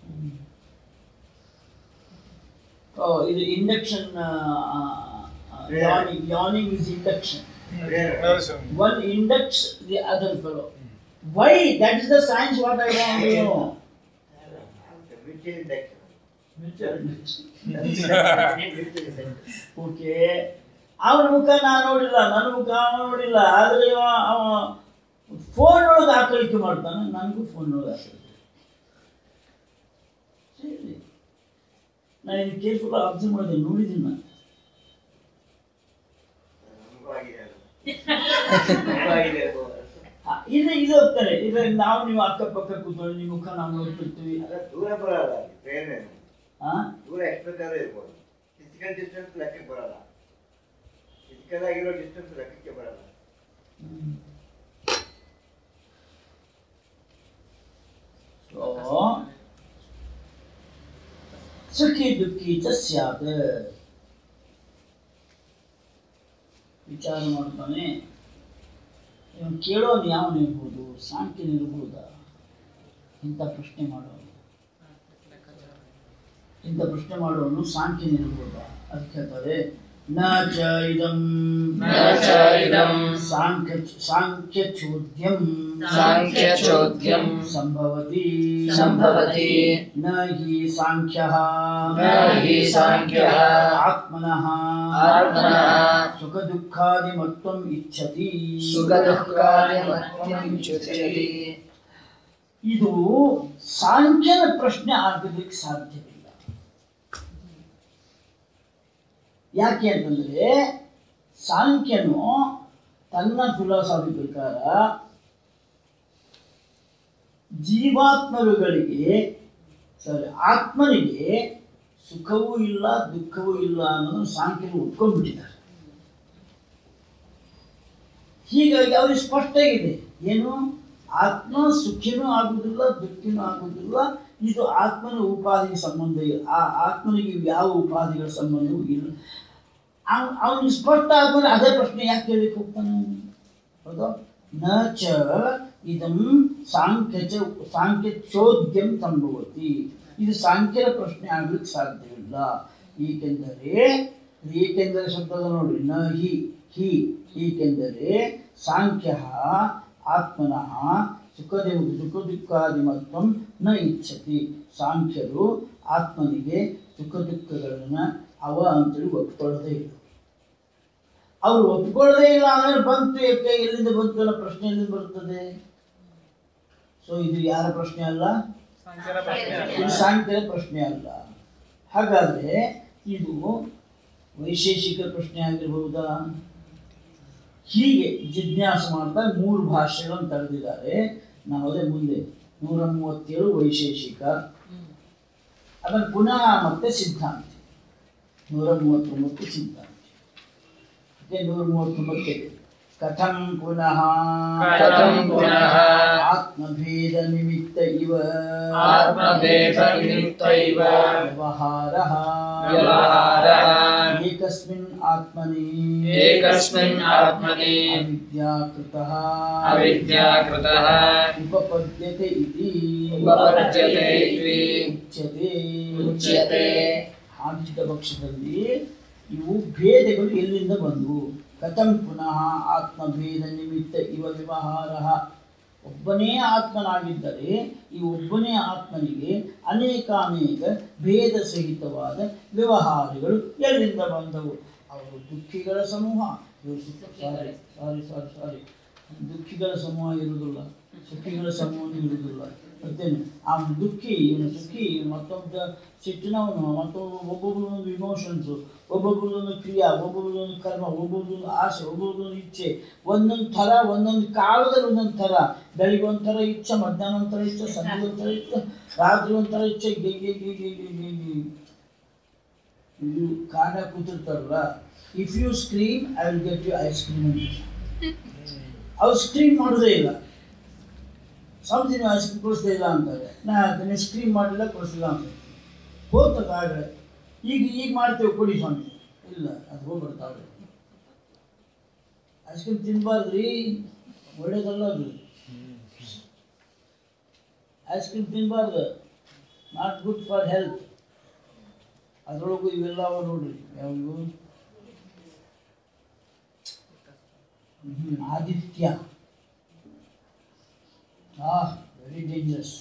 ಓ ಇದು induction yawning yawning is induction one index the other fellow why that is the science what I want you know mutual induction okay ಅವನ ಮುಖ ನಾನು ನೋಡಿಲ್ಲ ನನ್ನ ಮುಖ ಅವನು ನೋಡಿಲ್ಲ ಆದರೆ ಇವ ಅವ ಫೋನ್ ಒಳಗೆ ಹಾಕಲಿಕ್ಕೆ ಮಾಡ್ತಾನೆ ನನಗೂ ಫೋನ್ ಒಳಗೆ ಹಾಕಲಿಕ್ಕೆ ಸರಿ ನಾನು ಇದು ಕೇರ್ಫುಲ್ ಅಬ್ಸರ್ವ್ ಮಾಡಿದೆ ನೋಡಿದ್ದೀನಿ ನಾನು ನಮಗೂ ಆಗಿದೆ ಅದು. ನಮಗೂ ಆಗಿದೆ ಅದು. ಆ, ಇದು ಇದು ಹೋಗ್ತಾರೆ ಇದು ನಾವು ನೀವು ಅಕ್ಕಪಕ್ಕ ಕೂತ್ಕೊಳ್ಳಿ ನಿಮ್ಮ ಮುಖ ನಾವು ನೋಡ್ತಿರ್ತೀವಿ ಅದ ದೂರ ಬರಲ್ಲ ಅಲ್ಲಿ ಪ್ರೇರಣೆ ಹಾಂ ದೂರ ಎಷ್ಟು ಬೇಕಾದ್ರೂ ಇರ್ಬೋದು ಫಿಸಿಕಲ್ ಡಿಸ್ಟೆನ್ಸ್ ಲೆಕ್ಕಕ್ಕೆ ಬರಲ್ಲ ಫಿಸಿಕಲ್ ಆಗಿರೋ ಡಿಸ್ಟೆನ್ಸ್ ಲೆಕ್ಕಕ್ಕೆ ಬರಲ್ಲ ಸೊ ಸುಖಿ ದುಃಖಿ ಚ ಸ್ಯಾತ್ ವಿಚಾರ ಮಾಡ್ತಾನೆ ಇವನು ಕೇಳೋನು ಯಾವನು ಇರ್ಬೋದು ಸಾಂಖ್ಯನ ಇರ್ಬೋದಾ ಇಂಥ ಪ್ರಶ್ನೆ ಮಾಡೋನು ಇಂಥ ಪ್ರಶ್ನೆ ಮಾಡೋನು ಸಾಂಖ್ಯನ ಇರ್ಬೋದಾ ಅದಕ್ಕೆ ಹೇಳ್ತಾರೆ ನ ಚ ಇದಂ ನ ಚ ಇದಂ ಸಾಂಖ್ಯ ಸಾಂಖ್ಯ ಚೋದ್ಯಂ ಸಾಂಖ್ಯಚೋದ್ಯಂ ಸಂಭವತಿ ಸಂಭವತಿ ನ ಹಿ ಸಾಂಖ್ಯಃ ನ ಹಿ ಸಾಂಖ್ಯಃ ಆತ್ಮನಃ ಆತ್ಮನಃ ಸುಖ ದುಃಖಾದಿಮತ್ವಂ ಇಚ್ಛತಿ ಸುಖದುಃಖಾದಿಮತ್ವಮಿಚ್ಛತಿ ಇದು ಸಾಂಖ್ಯನ ಪ್ರಶ್ನೆ ಆಗಲಿಕ್ಕೆ ಸಾಧ್ಯವಿಲ್ಲ ಯಾಕೆ ಅಂತಂದ್ರೆ ಸಾಂಖ್ಯನು ತನ್ನ ಫಿಲಾಸಫಿ ಪ್ರಕಾರ ಜೀವಾತ್ಮರುಗಳಿಗೆ ಸಾರಿ ಆತ್ಮನಿಗೆ ಸುಖವೂ ಇಲ್ಲ ದುಃಖವೂ ಇಲ್ಲ ಅನ್ನೋದನ್ನು ಸಾಂಖ್ಯರು ಒಪ್ಕೊಂಡ್ಬಿಟ್ಟಿದ್ದಾರೆ ಹೀಗಾಗಿ ಅವ್ರಿಗೆ ಸ್ಪಷ್ಟ ಆಗಿದೆ ಏನು ಆತ್ಮ ಸುಖಿನೂ ಆಗುವುದಿಲ್ಲ ದುಃಖಿನೂ ಆಗುವುದಿಲ್ಲ ಇದು ಆತ್ಮನ ಉಪಾಧಿಗೆ ಸಂಬಂಧ ಇಲ್ಲ ಆ ಆತ್ಮನಿಗೆ ಯಾವ ಉಪಾಧಿಗಳ ಸಂಬಂಧವೂ ಇಲ್ಲ ಅವ್- ಅವ್ನಿಗೆ ಸ್ಪಷ್ಟ ಆದ್ಮೇಲೆ ಅದೇ ಪ್ರಶ್ನೆ ಯಾಕೆ ಕೇಳಲಿಕ್ಕೆ ಹೋಗ್ತಾನೆ ಅವ್ನು? ಹೌದಾ ನ ಚ ಇದಂ ಸಾಂಖ್ಯ ಚ ಸಾಂಖ್ಯ ಚೋದ್ಯಂ ಸಂಭವತಿ ಇದು ಸಾಂಖ್ಯದ ಪ್ರಶ್ನೆ ಆಗ್ಲಿಕ್ಕೆ ಸಾಧ್ಯವಿಲ್ಲ ಏಕೆಂದರೆ ಏಕೆಂದರೆ ಶಬ್ದದ ನೋಡಿ ನ ಹಿ ಹಿ ಏಕೆಂದರೆ ಸಾಂಖ್ಯ ಆತ್ಮನಃ ಸುಖದೇ ಸುಖ ದುಃಖಾದಿಮತ್ವಂ ನ ಇಚ್ಛತಿ ಸಾಂಖ್ಯರು ಆತ್ಮನಿಗೆ ಸುಖ ದುಃಖಗಳನ್ನು ಅವ ಅಂತೇಳಿ ಒಪ್ಕೊಳ್ಳೋದೇ ಇಲ್ಲ ಅವ್ರು ಒಪ್ಕೊಳ್ಳೋದೇ ಇಲ್ಲ ಅಂದ್ರೆ ಬಂತು ಯಾಕೆ ಎಲ್ಲಿಂದ ಬಂತು ಅನ್ನೋ ಪ್ರಶ್ನೆ ಎಲ್ಲಿಂದ ಬರ್ತದೆ ಸೊ ಇದು ಯಾರ ಪ್ರಶ್ನೆ ಅಲ್ಲ ಸಂಖ್ಯಾರ ಪ್ರಶ್ನೆ ಇದು ಸಾಂಖ್ಯದ ಪ್ರಶ್ನೆ ಅಲ್ಲ ಹಾಗಾದ್ರೆ ಇದು ವೈಶೇಷಿಕ ಪ್ರಶ್ನೆ ಆಗಿರಬಹುದಾ ಹೀಗೆ ಜಿಜ್ಞಾಸೆ ಮಾಡ್ತಾ ಮೂರು ಭಾಷೆಗಳನ್ನು ತೆಗೆದಿದ್ದಾರೆ ನಾವು ಅದೇ ಮುಂದೆ ನೂರ ಮೂವತ್ತೇಳು ವೈಶೇಷಿಕ ಆಮೇಲೆ ಪುನಃ ಮತ್ತೆ ಸಿದ್ಧಾಂತಿ ನೂರ ಮೂವತ್ತೊಂಬತ್ತು ಸಿದ್ಧಾಂತಿ ಮತ್ತೆ ನೂರ ಮೂವತ್ತೊಂಬತ್ತು ಕಥಂ ಪುನಃ ಕಥಂ ಪುನಃ ಆತ್ಮಭೇದ ನಿಮಿತ್ತ ಇವ ಆತ್ಮಭೇದನಿಮಿತ್ತ ಇವ ವ್ಯವಹಾರಃ ವ್ಯವಹಾರಃ ಏಕಸ್ಮಿನ್ ಆತ್ಮನಿ ಏಕಸ್ಮಿನ್ ಆತ್ಮನಿ ಅವಿದ್ಯಾಕೃತಃ ಅವಿದ್ಯಾಕೃತಃ ಉಪಪದ್ಯತೆ ಇತಿ ಉಪಪದ್ಯತೆ ಇತಿ ಉಚ್ಯತೆ ಉಚ್ಯತೆ ಹಾಗಿದ್ದ ಪಕ್ಷದಲ್ಲಿ ಇವು ಭೇದಗಳು ಎಲ್ಲಿಂದ ಬಂದವು ಕಥಂ ಪುನಃ ಆತ್ಮಭೇದ ನಿಮಿತ್ತ ಇವ ವ್ಯವಹಾರ ಒಬ್ಬನೇ ಆತ್ಮನಾಗಿದ್ದರೆ ಈ ಒಬ್ಬನೇ ಆತ್ಮನಿಗೆ ಅನೇಕಾನೇಕ ಭೇದ ಸಹಿತವಾದ ವ್ಯವಹಾರಗಳು ಎಲ್ಲಿಂದ ಬಂದವು ಅವರು ದುಃಖಿಗಳ ಸಮೂಹ ಇವರು ಸಾರಿ ಸಾರಿ ಸಾರಿ ಸಾರಿ ದುಃಖಿಗಳ ಸಮೂಹ ಇರುವುದಿಲ್ಲ ಸುಖಿಗಳ ಸಮೂಹ ಇರುವುದಿಲ್ಲ ಮತ್ತೇನು ಆ ದುಃಖಿ ಇವನು ಸುಖಿ ಇವನು ಮತ್ತೊಬ್ಬ ಸಿಟ್ಟಿನವನು ಮತ್ತೊಬ್ಬ ಒಬ್ಬೊಬ್ಬರೊಂದು ಇಮೋಷನ್ಸು ಒಬ್ಬೊಬ್ಬರದೊಂದು ಕ್ರಿಯಾ ಒಬ್ಬೊಬ್ಬರದೊಂದು ಕರ್ಮ ಒಬ್ಬೊಬ್ಬರದೊಂದು ಆಸೆ ಒಬ್ಬೊಬ್ಬರದೊಂದು ಇಚ್ಛೆ ಒಂದೊಂದು ಥರ ಒಂದೊಂದು ಕಾಲದಲ್ಲಿ ಒಂದೊಂದು ಥರ ಬೆಳಿಗ್ಗೆ ಒಂಥರ ಇಚ್ಛೆ ಮಧ್ಯಾಹ್ನ ಒಂಥರ ಇಚ್ಛೆ ಸಂಜೆ ಒಂಥರ ಇಚ್ಛೆ ರಾತ್ರಿ ಒಂಥರ ಇಚ್ಛೆ ಗಿ ಗಿ ಗಿ ಗಿ ಗಿ ಗಿ ಗಿ ಇದು ಕಾಣ ಕೂತಿರ್ತಾರಲ್ಲ if you scream I will get you ice cream ಅಂತ ಅವ್ರು ಸ್ಕ್ರೀಮ್ ಮಾಡೋದೇ ಇಲ್ಲ ಸಂಜೆ ನೀವು ಐಸ್ ಕ್ರೀಮ್ ಕೊಡಿಸ್ತಾ ಇಲ್ಲ ಅಂತಾರೆ ನಾ ಅದನ್ನೇ ಸ್ಕ್ರೀಮ್ ಮಾಡಿಲ್ಲ ಕೊಡಿಸಿಲ್ಲ ಅಂತ ಹೋಗ್ತದೆ ಆಗಲೇ ಈಗ ಈಗ ಮಾಡ್ತೇವೆ ಕೊಡಿ ಸ್ವಾಮಿ ಇಲ್ಲ ಅದು ಹೋಗ್ಬಿಡ್ತಾವೆ ಐಸ್ ಕ್ರೀಮ್ ತಿನ್ನಬಾರ್ದ್ರಿ ಒಳ್ಳೇದಲ್ಲ ಅದು ಐಸ್ ಕ್ರೀಮ್ ತಿನ್ನಬಾರ್ದು ನಾಟ್ ಗುಡ್ ಫಾರ್ ಹೆಲ್ತ್ ಅದರೊಳಗೂ ಇವೆಲ್ಲ ಅವ ನೋಡ್ರಿ ಯಾವ್ದು ಹ್ಮ್, ಆದಿತ್ಯ ಆ ವೆರಿ ಡೇಂಜರಸ್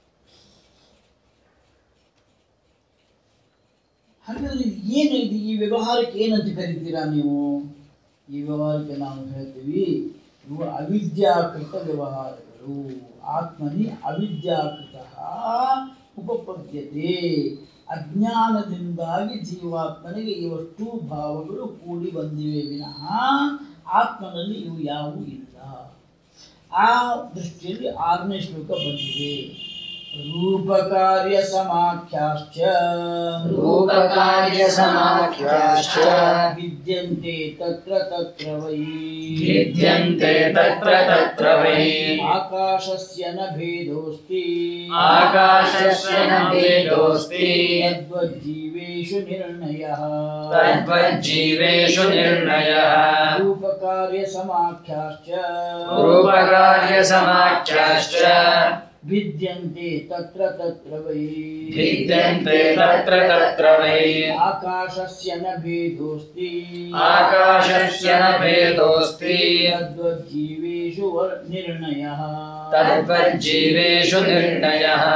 ಹಾಗಾದ್ರೆ ಇದು ಏನು ಇದು ಈ ವ್ಯವಹಾರಕ್ಕೆ ಏನಂತ ಕರಿತೀರಾ ನೀವು ಈ ವ್ಯವಹಾರಕ್ಕೆ ನಾವು ಹೇಳ್ತೀವಿ ಇವು ಅವಿದ್ಯಾಕೃತ ವ್ಯವಹಾರಗಳು ಆತ್ಮನಿ ಅವಿದ್ಯಾಕೃತ ಉಪಪದ್ಯತೆ ಅಜ್ಞಾನದಿಂದಾಗಿ ಜೀವಾತ್ಮನಿಗೆ ಇವಷ್ಟು ಭಾವಗಳು ಕೂಡಿ ಬಂದಿವೆ ವಿನಃ ಆತ್ಮನಲ್ಲಿ ಇವು ಯಾವುವು ಇಲ್ಲ ಆ ದೃಷ್ಟಿಯಲ್ಲಿ ಆರನೇ ಶ್ಲೋಕ ಬಂದಿದೆ ರೂಪಕಾರ್ಯ ಸಮಾಖ್ಯಾಶ್ಚ ರೂಪಕಾರ್ಯಸಮಾಖ್ಯಾಶ್ಚ ವಿದ್ಯಂತೆ ತತ್ರ ತತ್ರ ವೈ भिद्यन्ते तत्र तत्र वै ಆಕಾಶಸ್ಯ ನ ಭೇದೋಸ್ತಿ आकाशस्य न भेदोऽस्ति ತದ್ವಜ್ಜೀವೇಷು ನಿರ್ಣಯಃ तद्वज्जीवेषु निर्णयः ರೂಪಕಾರ್ಯ ಸಮಾಖ್ಯಾಶ್ಚ रूपकार्यसमाख्याश्च ವಿದ್ಯಂತೆ ತತ್ರ ತತ್ರ ವೈ भिद्यन्ते तत्र तत्र वै ಆಕಾಶಸ್ಯ ನ ಭೇದೋಸ್ತಿ आकाशस्य न भेदोऽस्ति ತದ್ವಜ್ಜೀವೇಷು ವರ್- ನಿರ್ಣಯಃ तद्वज्जीवेषु निर्णयः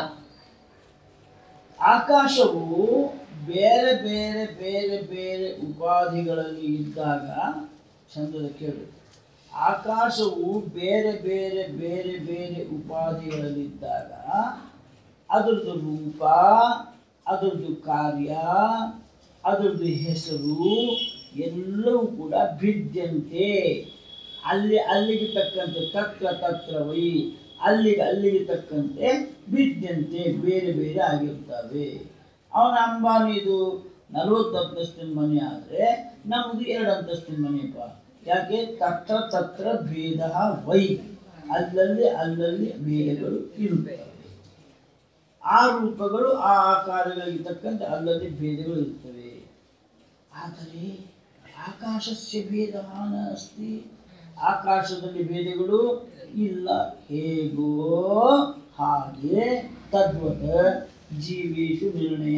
ಆಕಾಶವು ಬೇರೆ ಬೇರೆ ಬೇರೆ ಬೇರೆ ಉಪಾಧಿಗಳಲ್ಲಿ ಇದ್ದಾಗ ಚಂದದ ಕೇಳು ಆಕಾಶವು ಬೇರೆ ಬೇರೆ ಬೇರೆ ಬೇರೆ ಉಪಾಧಿಗಳಲ್ಲಿದ್ದಾಗ ಅದರದ್ದು ರೂಪ ಅದರದ್ದು ಕಾರ್ಯ ಅದರದ್ದು ಹೆಸರು ಎಲ್ಲವೂ ಕೂಡ ಭಿದ್ಯಂತೆ ಅಲ್ಲಿ ಅಲ್ಲಿಗೆ ತಕ್ಕಂತೆ ತತ್ರ ತತ್ರ ವೈ ಅಲ್ಲಿಗೆ ಅಲ್ಲಿಗೆ ತಕ್ಕಂತೆ ಭಿದ್ಯಂತೆ ಬೇರೆ ಬೇರೆ ಆಗಿರ್ತವೆ ಅವನ ಅಂಬಾನಿದು ನಲವತ್ತು ಅಂತಸ್ತಿನ ಮನೆ ಆದರೆ ನಮ್ಮದು ಎರಡು ಅಂತಸ್ತಿನ ಮನೆಯಪ್ಪ ಯಾಕೆ ತತ್ರ ತತ್ರ ಭೇದ ವೈ ಅಲ್ಲಲ್ಲಿ ಅಲ್ಲಲ್ಲಿ ಭೇದಗಳು ಇರುತ್ತವೆ ಆ ರೂಪಗಳು ಆ ಆಕಾರಗಳಿಗೆ ತಕ್ಕಂತೆ ಅಲ್ಲಲ್ಲಿ ಭೇದಗಳು ಇರ್ತವೆ ಆದರೆ ಆಕಾಶಸ್ಯ ಭೇದ ಅಸ್ತಿ ಆಕಾಶದಲ್ಲಿ ಭೇದಗಳು ಇಲ್ಲ ಹೇಗೋ ಹಾಗೆ ತದ್ವತ ಜೀವೇಶು ನಿರ್ಣಯ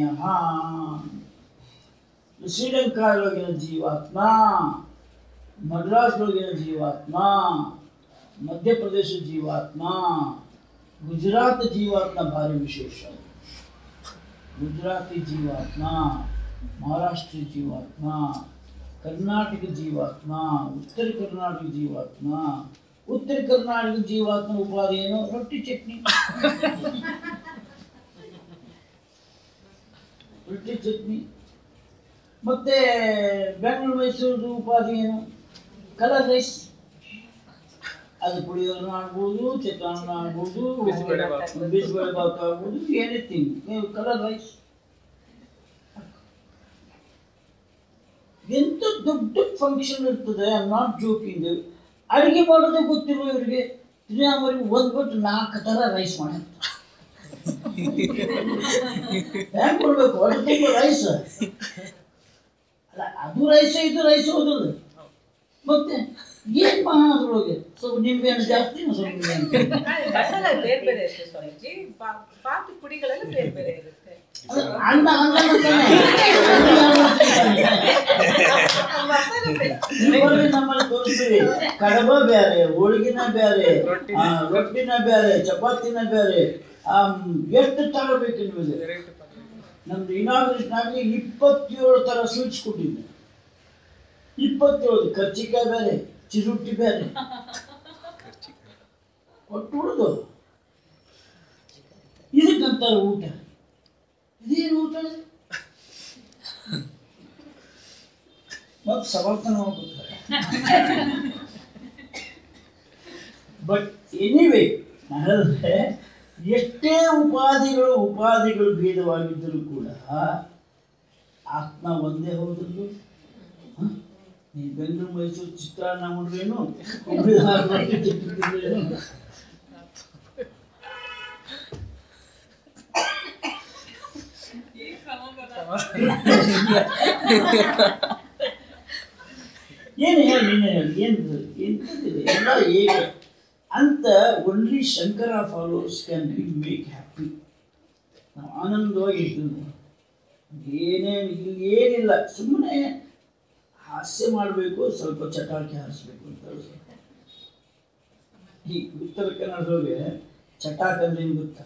ಶ್ರೀಲಂಕಾದೊಳಗಿನ ಜೀವಾತ್ಮ ಮದ್ರಾಸ್ನೊಳಗಿನ ಜೀವಾತ್ಮ ಮಧ್ಯಪ್ರದೇಶ ಜೀವಾತ್ಮ ಗುಜರಾತ್ ಜೀವಾತ್ಮ ಭಾರಿ ವಿಶೇಷ ಗುಜರಾತಿ ಜೀವಾತ್ಮ ಮಹಾರಾಷ್ಟ್ರ ಜೀವಾತ್ಮ ಕರ್ನಾಟಕ ಜೀವಾತ್ಮ ಉತ್ತರ ಕರ್ನಾಟಕ ಜೀವಾತ್ಮ ಉತ್ತರ ಕರ್ನಾಟಕ ಜೀವಾತ್ಮ ಉಪಾಧಿ ಏನು ರೊಟ್ಟಿ ಚಟ್ನಿ ರೊಟ್ಟಿ ಚಟ್ನಿ ಮತ್ತೆ ಬೆಂಗಳೂರು ಮೈಸೂರು ಉಪಾಧಿ ಏನು ಕಲರ್ ರೈಸ್ ಅದು ಪುಳಿಯೋಗರೆ ಆಗ್ಬೋದು ಚಿತ್ರಾನ್ನ ಆಗ್ಬೋದು ಬಿಸಿಬೇಳೆ ಬಾತ್. ಬಿಸಿಬೇಳೆ ಬಾತ್ ಆಗ್ಬೋದು ಎನಿಥಿಂಗ್ ಕಲರ್ ರೈಸ್ ದೊಡ್ಡ ಫಂಕ್ಷನ್ ಇರ್ತದೆ ಐ ನಾಟ್ ಜೋಕಿಂಗ್ ಅಡುಗೆ ಮಾಡೋದೇ ಗೊತ್ತಿಲ್ಲ ಇವರಿಗೆ ತಿರುಗಾಮರಿಗೆ ಓದ್ಬಿಟ್ಟು ನಾಲ್ಕು ಥರ ರೈಸ್ ಮಾಡಿ ಹೆಂಗ್ ಕೊಡ್ಬೇಕು ಹೊಟ್ಟೆ ತುಂಬ ರೈಸ್ ಅಲ್ಲ ಅದು ರೈಸ್ ಇದು ರೈಸ್ ಹೋದಲ್ಲ ಮತ್ತೆ ಏನ್ ಮಹಾ ಅದ್ರೊಳಗೆ ಸ್ವಲ್ಪ ನಿಂಬೆ ಹಣ್ಣು ಜಾಸ್ತಿ ಇನ್ನೊಂದ್ ಸ್ವಲ್ಪ ನಿಂಬೆ ಹಣ್ಣು ಕಮ್ಮಿ. ಮಸಾಲ ಬೇರೆ ಬೇರೆ ಇರುತ್ತೆ ಸ್ವಾಮೀಜಿ ಪಾ- ಪಾತಿ ಪುಡಿಗಳೆಲ್ಲ ಬೇರೆ ಬೇರೆ ಇರುತ್ತೆ ಅದು ಅನ್ನ ಅನ್ನ ಅಂತಾನೆ. ಮಸಾಲ ಬೇರೆ ಇವಾಗ ನಮ್ಮಲ್ಲಿ ತೋರಿಸ್ತೀವಿ ಕಡಬ ಬೇರೆ ಹೋಳಿಗೆನ ಬೇರೆ ಆ, ರೊಟ್ಟಿನ ಬೇರೆ ಚಪಾತಿನ ಬೇರೆ ಆಮ್, ಎಷ್ಟು ತರ ಬೇಕು ನಿಮಗೆ ನಮ್ದು ಇನಾಗ್ರೇಷನ್ ಆಗಲಿ ಇಪ್ಪತ್ತೇಳು ತರ ಸ್ವೀಟ್ಸ್ ಕೊಟ್ಟಿದ್ದೆ ಇಪ್ಪತ್ತೇಳು ಕರ್ಚಿಕಾಯಿ ಬೇರೆ ಚಿರುಟ್ಟಿ ಬೇರೆ ಒಟ್ಟು ಉಳಿದು ಇದಕ್ಕಂತಾರೆ ಊಟ ಇದೇನು ಊಟ ಇದು? ಮತ್ತೆ ಸಮರ್ಥನ ಹೋಗ್ಬೇಕು ಬಟ್ ಎನಿವೇ ನಾನಂದ್ರೆ ಎಷ್ಟೇ ಉಪಾಧಿಗಳು ಉಪಾಧಿಗಳು ಭೇದವಾಗಿದ್ದರೂ ಕೂಡ ಆತ್ಮ ಒಂದೇ ಹೌದಲ್ಲು ಹ? ನೀ ಬೆಂಗಳೂರು ಮೈಸೂರು ಚಿತ್ರಾನ್ನ ಉಂಡ್ರೇನು ಹುಬ್ಳಿ ಧಾರವಾಡ ಚಿತ್ರ ತಿಂದ್ರೇನು? ಏನು ಹೇಳಿ ನೀನು ಹೇಳಿ ಏನು ಎಂಥದ್ದಿದೆ ಎಲ್ಲ ಹೇಗೆ ಅಂತ only Shankara follows can be make happy ನಾವು ಆನಂದವಾಗಿ ಇರ್ತೀವಿ ಏನೇನು ಇಲ್ಲಿ ಏನಿಲ್ಲ ಸುಮ್ಮನೆ ಹಾಸ್ಯ ಮಾಡಬೇಕು ಸ್ವಲ್ಪ ಚಟಾಕಿ ಹಾರಿಸ್ಬೇಕು ಅಂತ ಈ ಉತ್ತರ ಕನ್ನಡದೊಳಗೆ ಚಟಾಕ್ ಅಂದ್ರೆ ಏನು ಗೊತ್ತಾ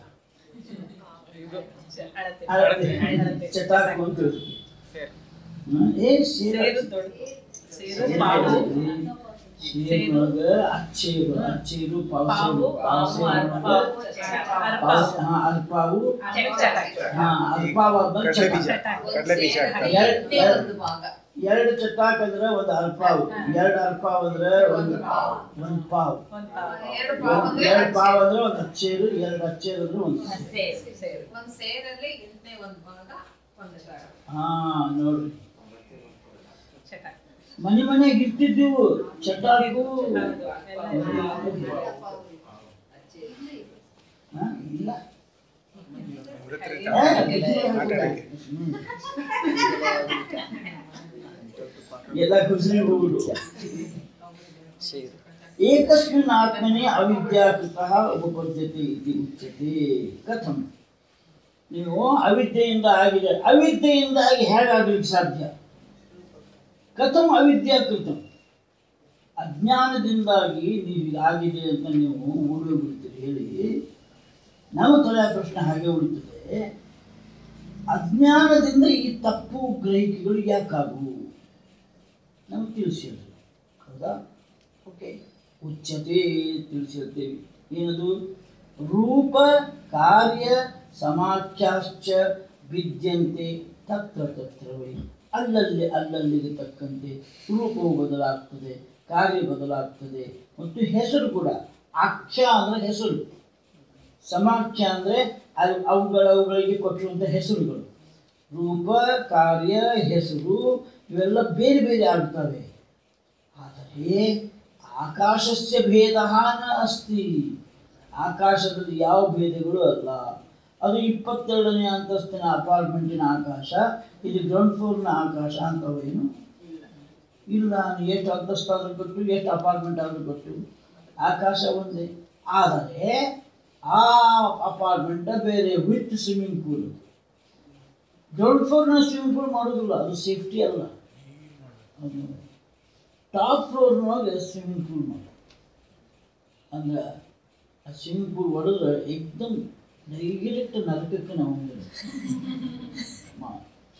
ಅಳತೆ ಅಳತೆ. ಅಳತೆ. ಚಟಾಕು ಅಂತ ಹೇಳ್ತೀವಿ. ಸೇರ್. ಹ್ಮ್? ಏ ಸೇರು ಸೇರು ದೊಡ್ಡದು ಸೇರು ಪಾವು ಸೇರುವಾಗ ಅಚ್ಚೇರು ಅಚ್ಚೇರು ಪಾವು ಪಾವು ಪಾವು ಅರ್ಪಾವು ಅರ್ಪಾವು ಹಾ ಅಲ್ಪಾವು ಚಟಾಕಿ. ಹಾ ಅಲ್ಪಾವಾದ ಕಡಲೆ ಬೀಜ ಚಟಾಕಿ. ಕಡಲೆ ಬೀಜ ಹಾಕ್ತಾರೆ. ಎರಡು ಎರಡು ಚಟಾಕ್ ಅಂದ್ರೆ ಒಂದು ಅಲ್ಪಾವು ಎರಡು ಅಲ್ಪಾವ್ ಅಂದ್ರೆ ಒಂದು ಒಂದು ಪಾವು ಒಂದ್ ಪಾವು. ಒಂದ್- ಎರಡು ಪಾವ್ ಅಂದ್ರೆ ಒಂದು ಅಚ್ಚೇರು ಎರಡು ಅಚ್ಚೇರು ಅಂದ್ರೆ ಒಂದು ಸೇರು. ಸೇರು. ಒಂದ್ ಸೇರಲ್ಲಿ ಎಂಟನೇ ಒಂದ್ ಭಾಗ ಒಂದು ಶಾಖ. ಹಾ ನೋಡ್ರಿ ಚಟಾಕಿ. ಮನೆ ಮನೆಗೆ ಇರ್ತಿದ್ದೀವು ಚಟಾಕು ಹೌದು. ಎಲ್ಲ ಹಾ, ಇಲ್ಲ ಮೃತರ ಏ, ಬಿಸಿಲೇ ಆಟ ಆಡಕ್ಕೆ. ಹ್ಮ್. ಎಲ್ಲ ಕುಸಿರಿ ಹೋಗುದು ಏಕಸ್ಮಿನ್ ಆತ್ಮನೆ ಅವಿದ್ಯಾಕೃತಃ ಉಪಪದ್ಯತೆ ಇತಿ ಉಚ್ಯತೆ ಕಥಂ ನೀವು ಅವಿದ್ಯೆಯಿಂದ ಆಗಿದೆ ಅವಿದ್ಯೆಯಿಂದ ಆಗಿ ಹೇಗಾಗ್ಲಿಕ್ಕೆ ಸಾಧ್ಯ ಕಥಂ ಅವಿದ್ಯಾಕೃತ ಅಜ್ಞಾನದಿಂದಾಗಿ ನೀವು ಆಗಿದೆ ಅಂತ ನೀವು ಓಡಿ ಬಿಡ್ತೀರಿ ಹೇಳಿ ನಮ್ಮ ತಲೆಯ ಪ್ರಶ್ನೆ ಹಾಗೆ ಉಳಿತದೆ ಅಜ್ಞಾನದಿಂದ ಈ ತಪ್ಪು ಗ್ರಹಿಕೆಗಳು ಯಾಕಾಗವು ನಮ್ಗೆ ತಿಳಿಸಿದ್ರು ಹೌದಾ ಓಕೆ ಉಚ್ಚತೆ ತಿಳಿಸಿರ್ತೇವೆ ಏನದು ರೂಪ ಕಾರ್ಯ ಸಮಾಖ್ಯಾಶ್ಚ ವಿದ್ಯಂತೆ ತತ್ರ ತತ್ರವೇ ಅಲ್ಲಲ್ಲಿ ಅಲ್ಲಲ್ಲಿಗೆ ತಕ್ಕಂತೆ ರೂಪವು ಬದಲಾಗ್ತದೆ ಕಾರ್ಯ ಬದಲಾಗ್ತದೆ ಮತ್ತು ಹೆಸರು ಕೂಡ ಆಖ್ಯ ಅಂದರೆ ಹೆಸರು ಸಮಾಖ್ಯ ಅಂದರೆ ಅದು ಅವುಗಳ ಅವುಗಳಿಗೆ ಕೊಟ್ಟಿರುವಂಥ ಹೆಸರುಗಳು ರೂಪ ಕಾರ್ಯ ಹೆಸರು ಇವೆಲ್ಲ ಬೇರೆ ಬೇರೆ ಆಗ್ತವೆ ಆದರೆ ಆಕಾಶಸ್ಯ ಭೇದ ನ ಅಸ್ತಿ ಆಕಾಶದಲ್ಲಿ ಯಾವ ಭೇದಗಳು ಅಲ್ಲ ಅದು ಇಪ್ಪತ್ತೆರಡನೇ ಅಂತಸ್ತಿನ ಅಪಾರ್ಟ್ಮೆಂಟಿನ ಆಕಾಶ ಇದು ಗ್ರೌಂಡ್ ಫ್ಲೋರ್ನ ಆಕಾಶ ಅಂತವೇನು ಇಲ್ಲ ನೀವು ಎಷ್ಟು ಅಂತಸ್ತಾದ್ರೂ ಕೊಟ್ಟು ಎಷ್ಟು ಅಪಾರ್ಟ್ಮೆಂಟ್ ಆದರೂ ಕೊಟ್ಟು ಆಕಾಶ ಒಂದೇ ಆದರೆ ಆ ಅಪಾರ್ಟ್ಮೆಂಟ್ ಬೇರೆ ವಿತ್ ಸ್ವಿಮ್ಮಿಂಗ್ ಪೂಲ್ ಗ್ರೌಂಡ್ ಫ್ಲೋರ್ನ ಸ್ವಿಮ್ಮಿಂಗ್ ಪೂಲ್ ಮಾಡೋದಿಲ್ಲ ಅದು ಸೇಫ್ಟಿ ಅಲ್ಲ ಅದು ಟಾಪ್ ಫ್ಲೋರ್ನೊಳಗೆ ಸ್ವಿಮ್ಮಿಂಗ್ ಪೂಲ್ ಮಾಡಿ ಅಂದ್ರೆ ಆ ಸ್ವಿಮ್ಮಿಂಗ್ ಪೂಲ್ ಹೊಡೆದ್ರೆ ಏಕ್ದಮ್ ಡೈರೆಕ್ಟ್ ನರಕಕ್ಕೆ ನಾವು ಹೋಗಿರೋದು. ಮಾ-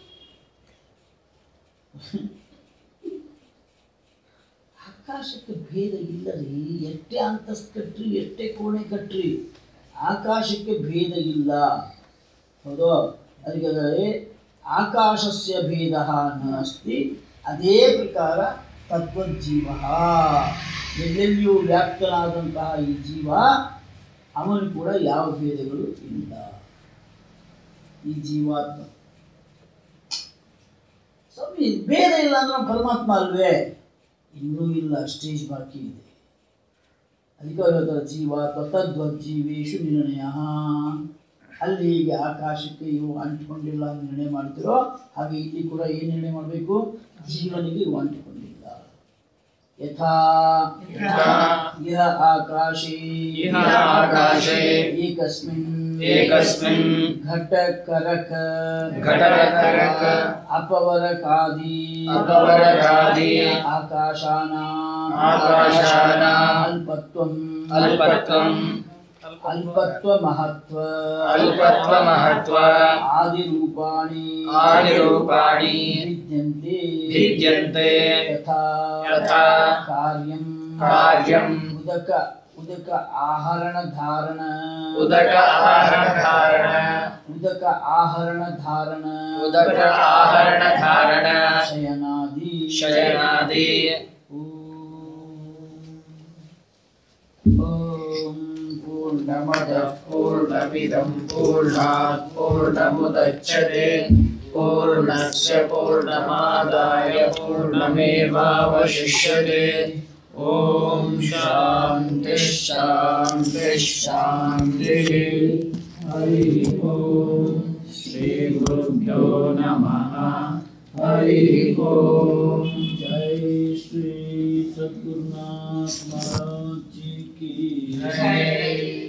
ಆಕಾಶಕ್ಕೆ ಭೇದ ಇಲ್ಲ ರೀ ಎಷ್ಟೇ ಅಂತಸ್ತು ಕಟ್ರಿ ಎಷ್ಟೇ ಕೋಣೆ ಕಟ್ರಿ ಆಕಾಶಕ್ಕೆ ಭೇದ ಇಲ್ಲ ಹೌದು ಅದಕ್ಕೆ ಆಕಾಶಸ್ಯ ಭೇದ ನಾಸ್ತಿ ಅದೇ ಪ್ರಕಾರ ತತ್ವಜೀವ ಎಲ್ಲೆಲ್ಲಿಯೂ ವ್ಯಾಪ್ತನಾದಂತಹ ಈ ಜೀವ ಅವನು ಕೂಡ ಯಾವ ಭೇದಗಳು ಇಲ್ಲ ಈ ಜೀವಾತ್ಮ ಸ್ವಲ್ಪ ಸ್ವಾಮಿ ಬೇರೆ ಇಲ್ಲ ಅಂದ್ರೆ ನಾವು ಪರಮಾತ್ಮ ಅಲ್ವೇ ಇನ್ನೂ ಇಲ್ಲ ಸ್ಟೇಜ್ ಬಾಕಿ ಇದೆ ಅದಕ್ಕೆ ಅವ್ರು ಹೇಳ್ತಾರೆ ಜೀವ ತದ್ವಜ್ಜೀವೇಶು ನಿರ್ಣಯ ಅಲ್ಲಿ ಹೀಗೆ ಆಕಾಶಕ್ಕೆ ಇವು ಅಂಟಿಕೊಂಡಿಲ್ಲ ಅಂತ ನಿರ್ಣಯ ಮಾಡ್ತಿರೋ ಹಾಗೆ ಇಲ್ಲಿ ಕೂಡ ಏನು ನಿರ್ಣಯ ಮಾಡಬೇಕು ಜೀವನಿಗೆ ಇವು ಅಂಟಿಕೊಂಡಿಲ್ಲ ಯಥಾ ಯಥಾ ಇಹ ಆಕಾಶೇ ಇಹ ಆಕಾಶೇ ಏಕಸ್ಮಿನ್ ಏಕಸ್ಮಿನ್ ಘಟಕರಕ ಘಟಕರಕ ಅಪವರಕಾದಿ ಅಪವರಕಾದಿ ಆಕಾಶಾನ ಆಕಾಶಾನ ಅಲ್ಪತ್ವಂ ಅಲ್ಪತ್ವಂ ಅಲ್ಪತ್ವ ಮಹತ್ವ ಅಲ್ಪತ್ವ ಮಹತ್ವ ಆದಿರೂಪಾಣಿ ಆದಿರೂಪಾಣಿ ವಿದ್ಯಂತೆ ಭಿದ್ಯಂತೆ ತಥಾ ತಥಾ ಕಾರ್ಯಂ ಕಾರ್ಯಂ ಉದಕ ಉದಕ ಆಹರಣ ಧಾರಣ ಉದಕ ಆಹರಣ ಧಾರಣ ಉದಕ ಆಹರಣ ಧಾರಣ ಉದಕ ಆಹರಣ ಧಾರಣ ಶಯನಾದಿ ಶಯನಾದಿ ಓಂ ಪೂರ್ಣಮದ पूर्णमिदं पूर्णात् पूर्णमुदच्छते पूर्णस्य पूर्णमादाय पूर्णमेवावशिष्यते ॐ शान्तिः शान्तिः शान्तिः हरिः ॐ श्रीगुरुभ्यो नमः हरिः ॐ जय श्री सद्गुरुनाथ महाराज जी की जय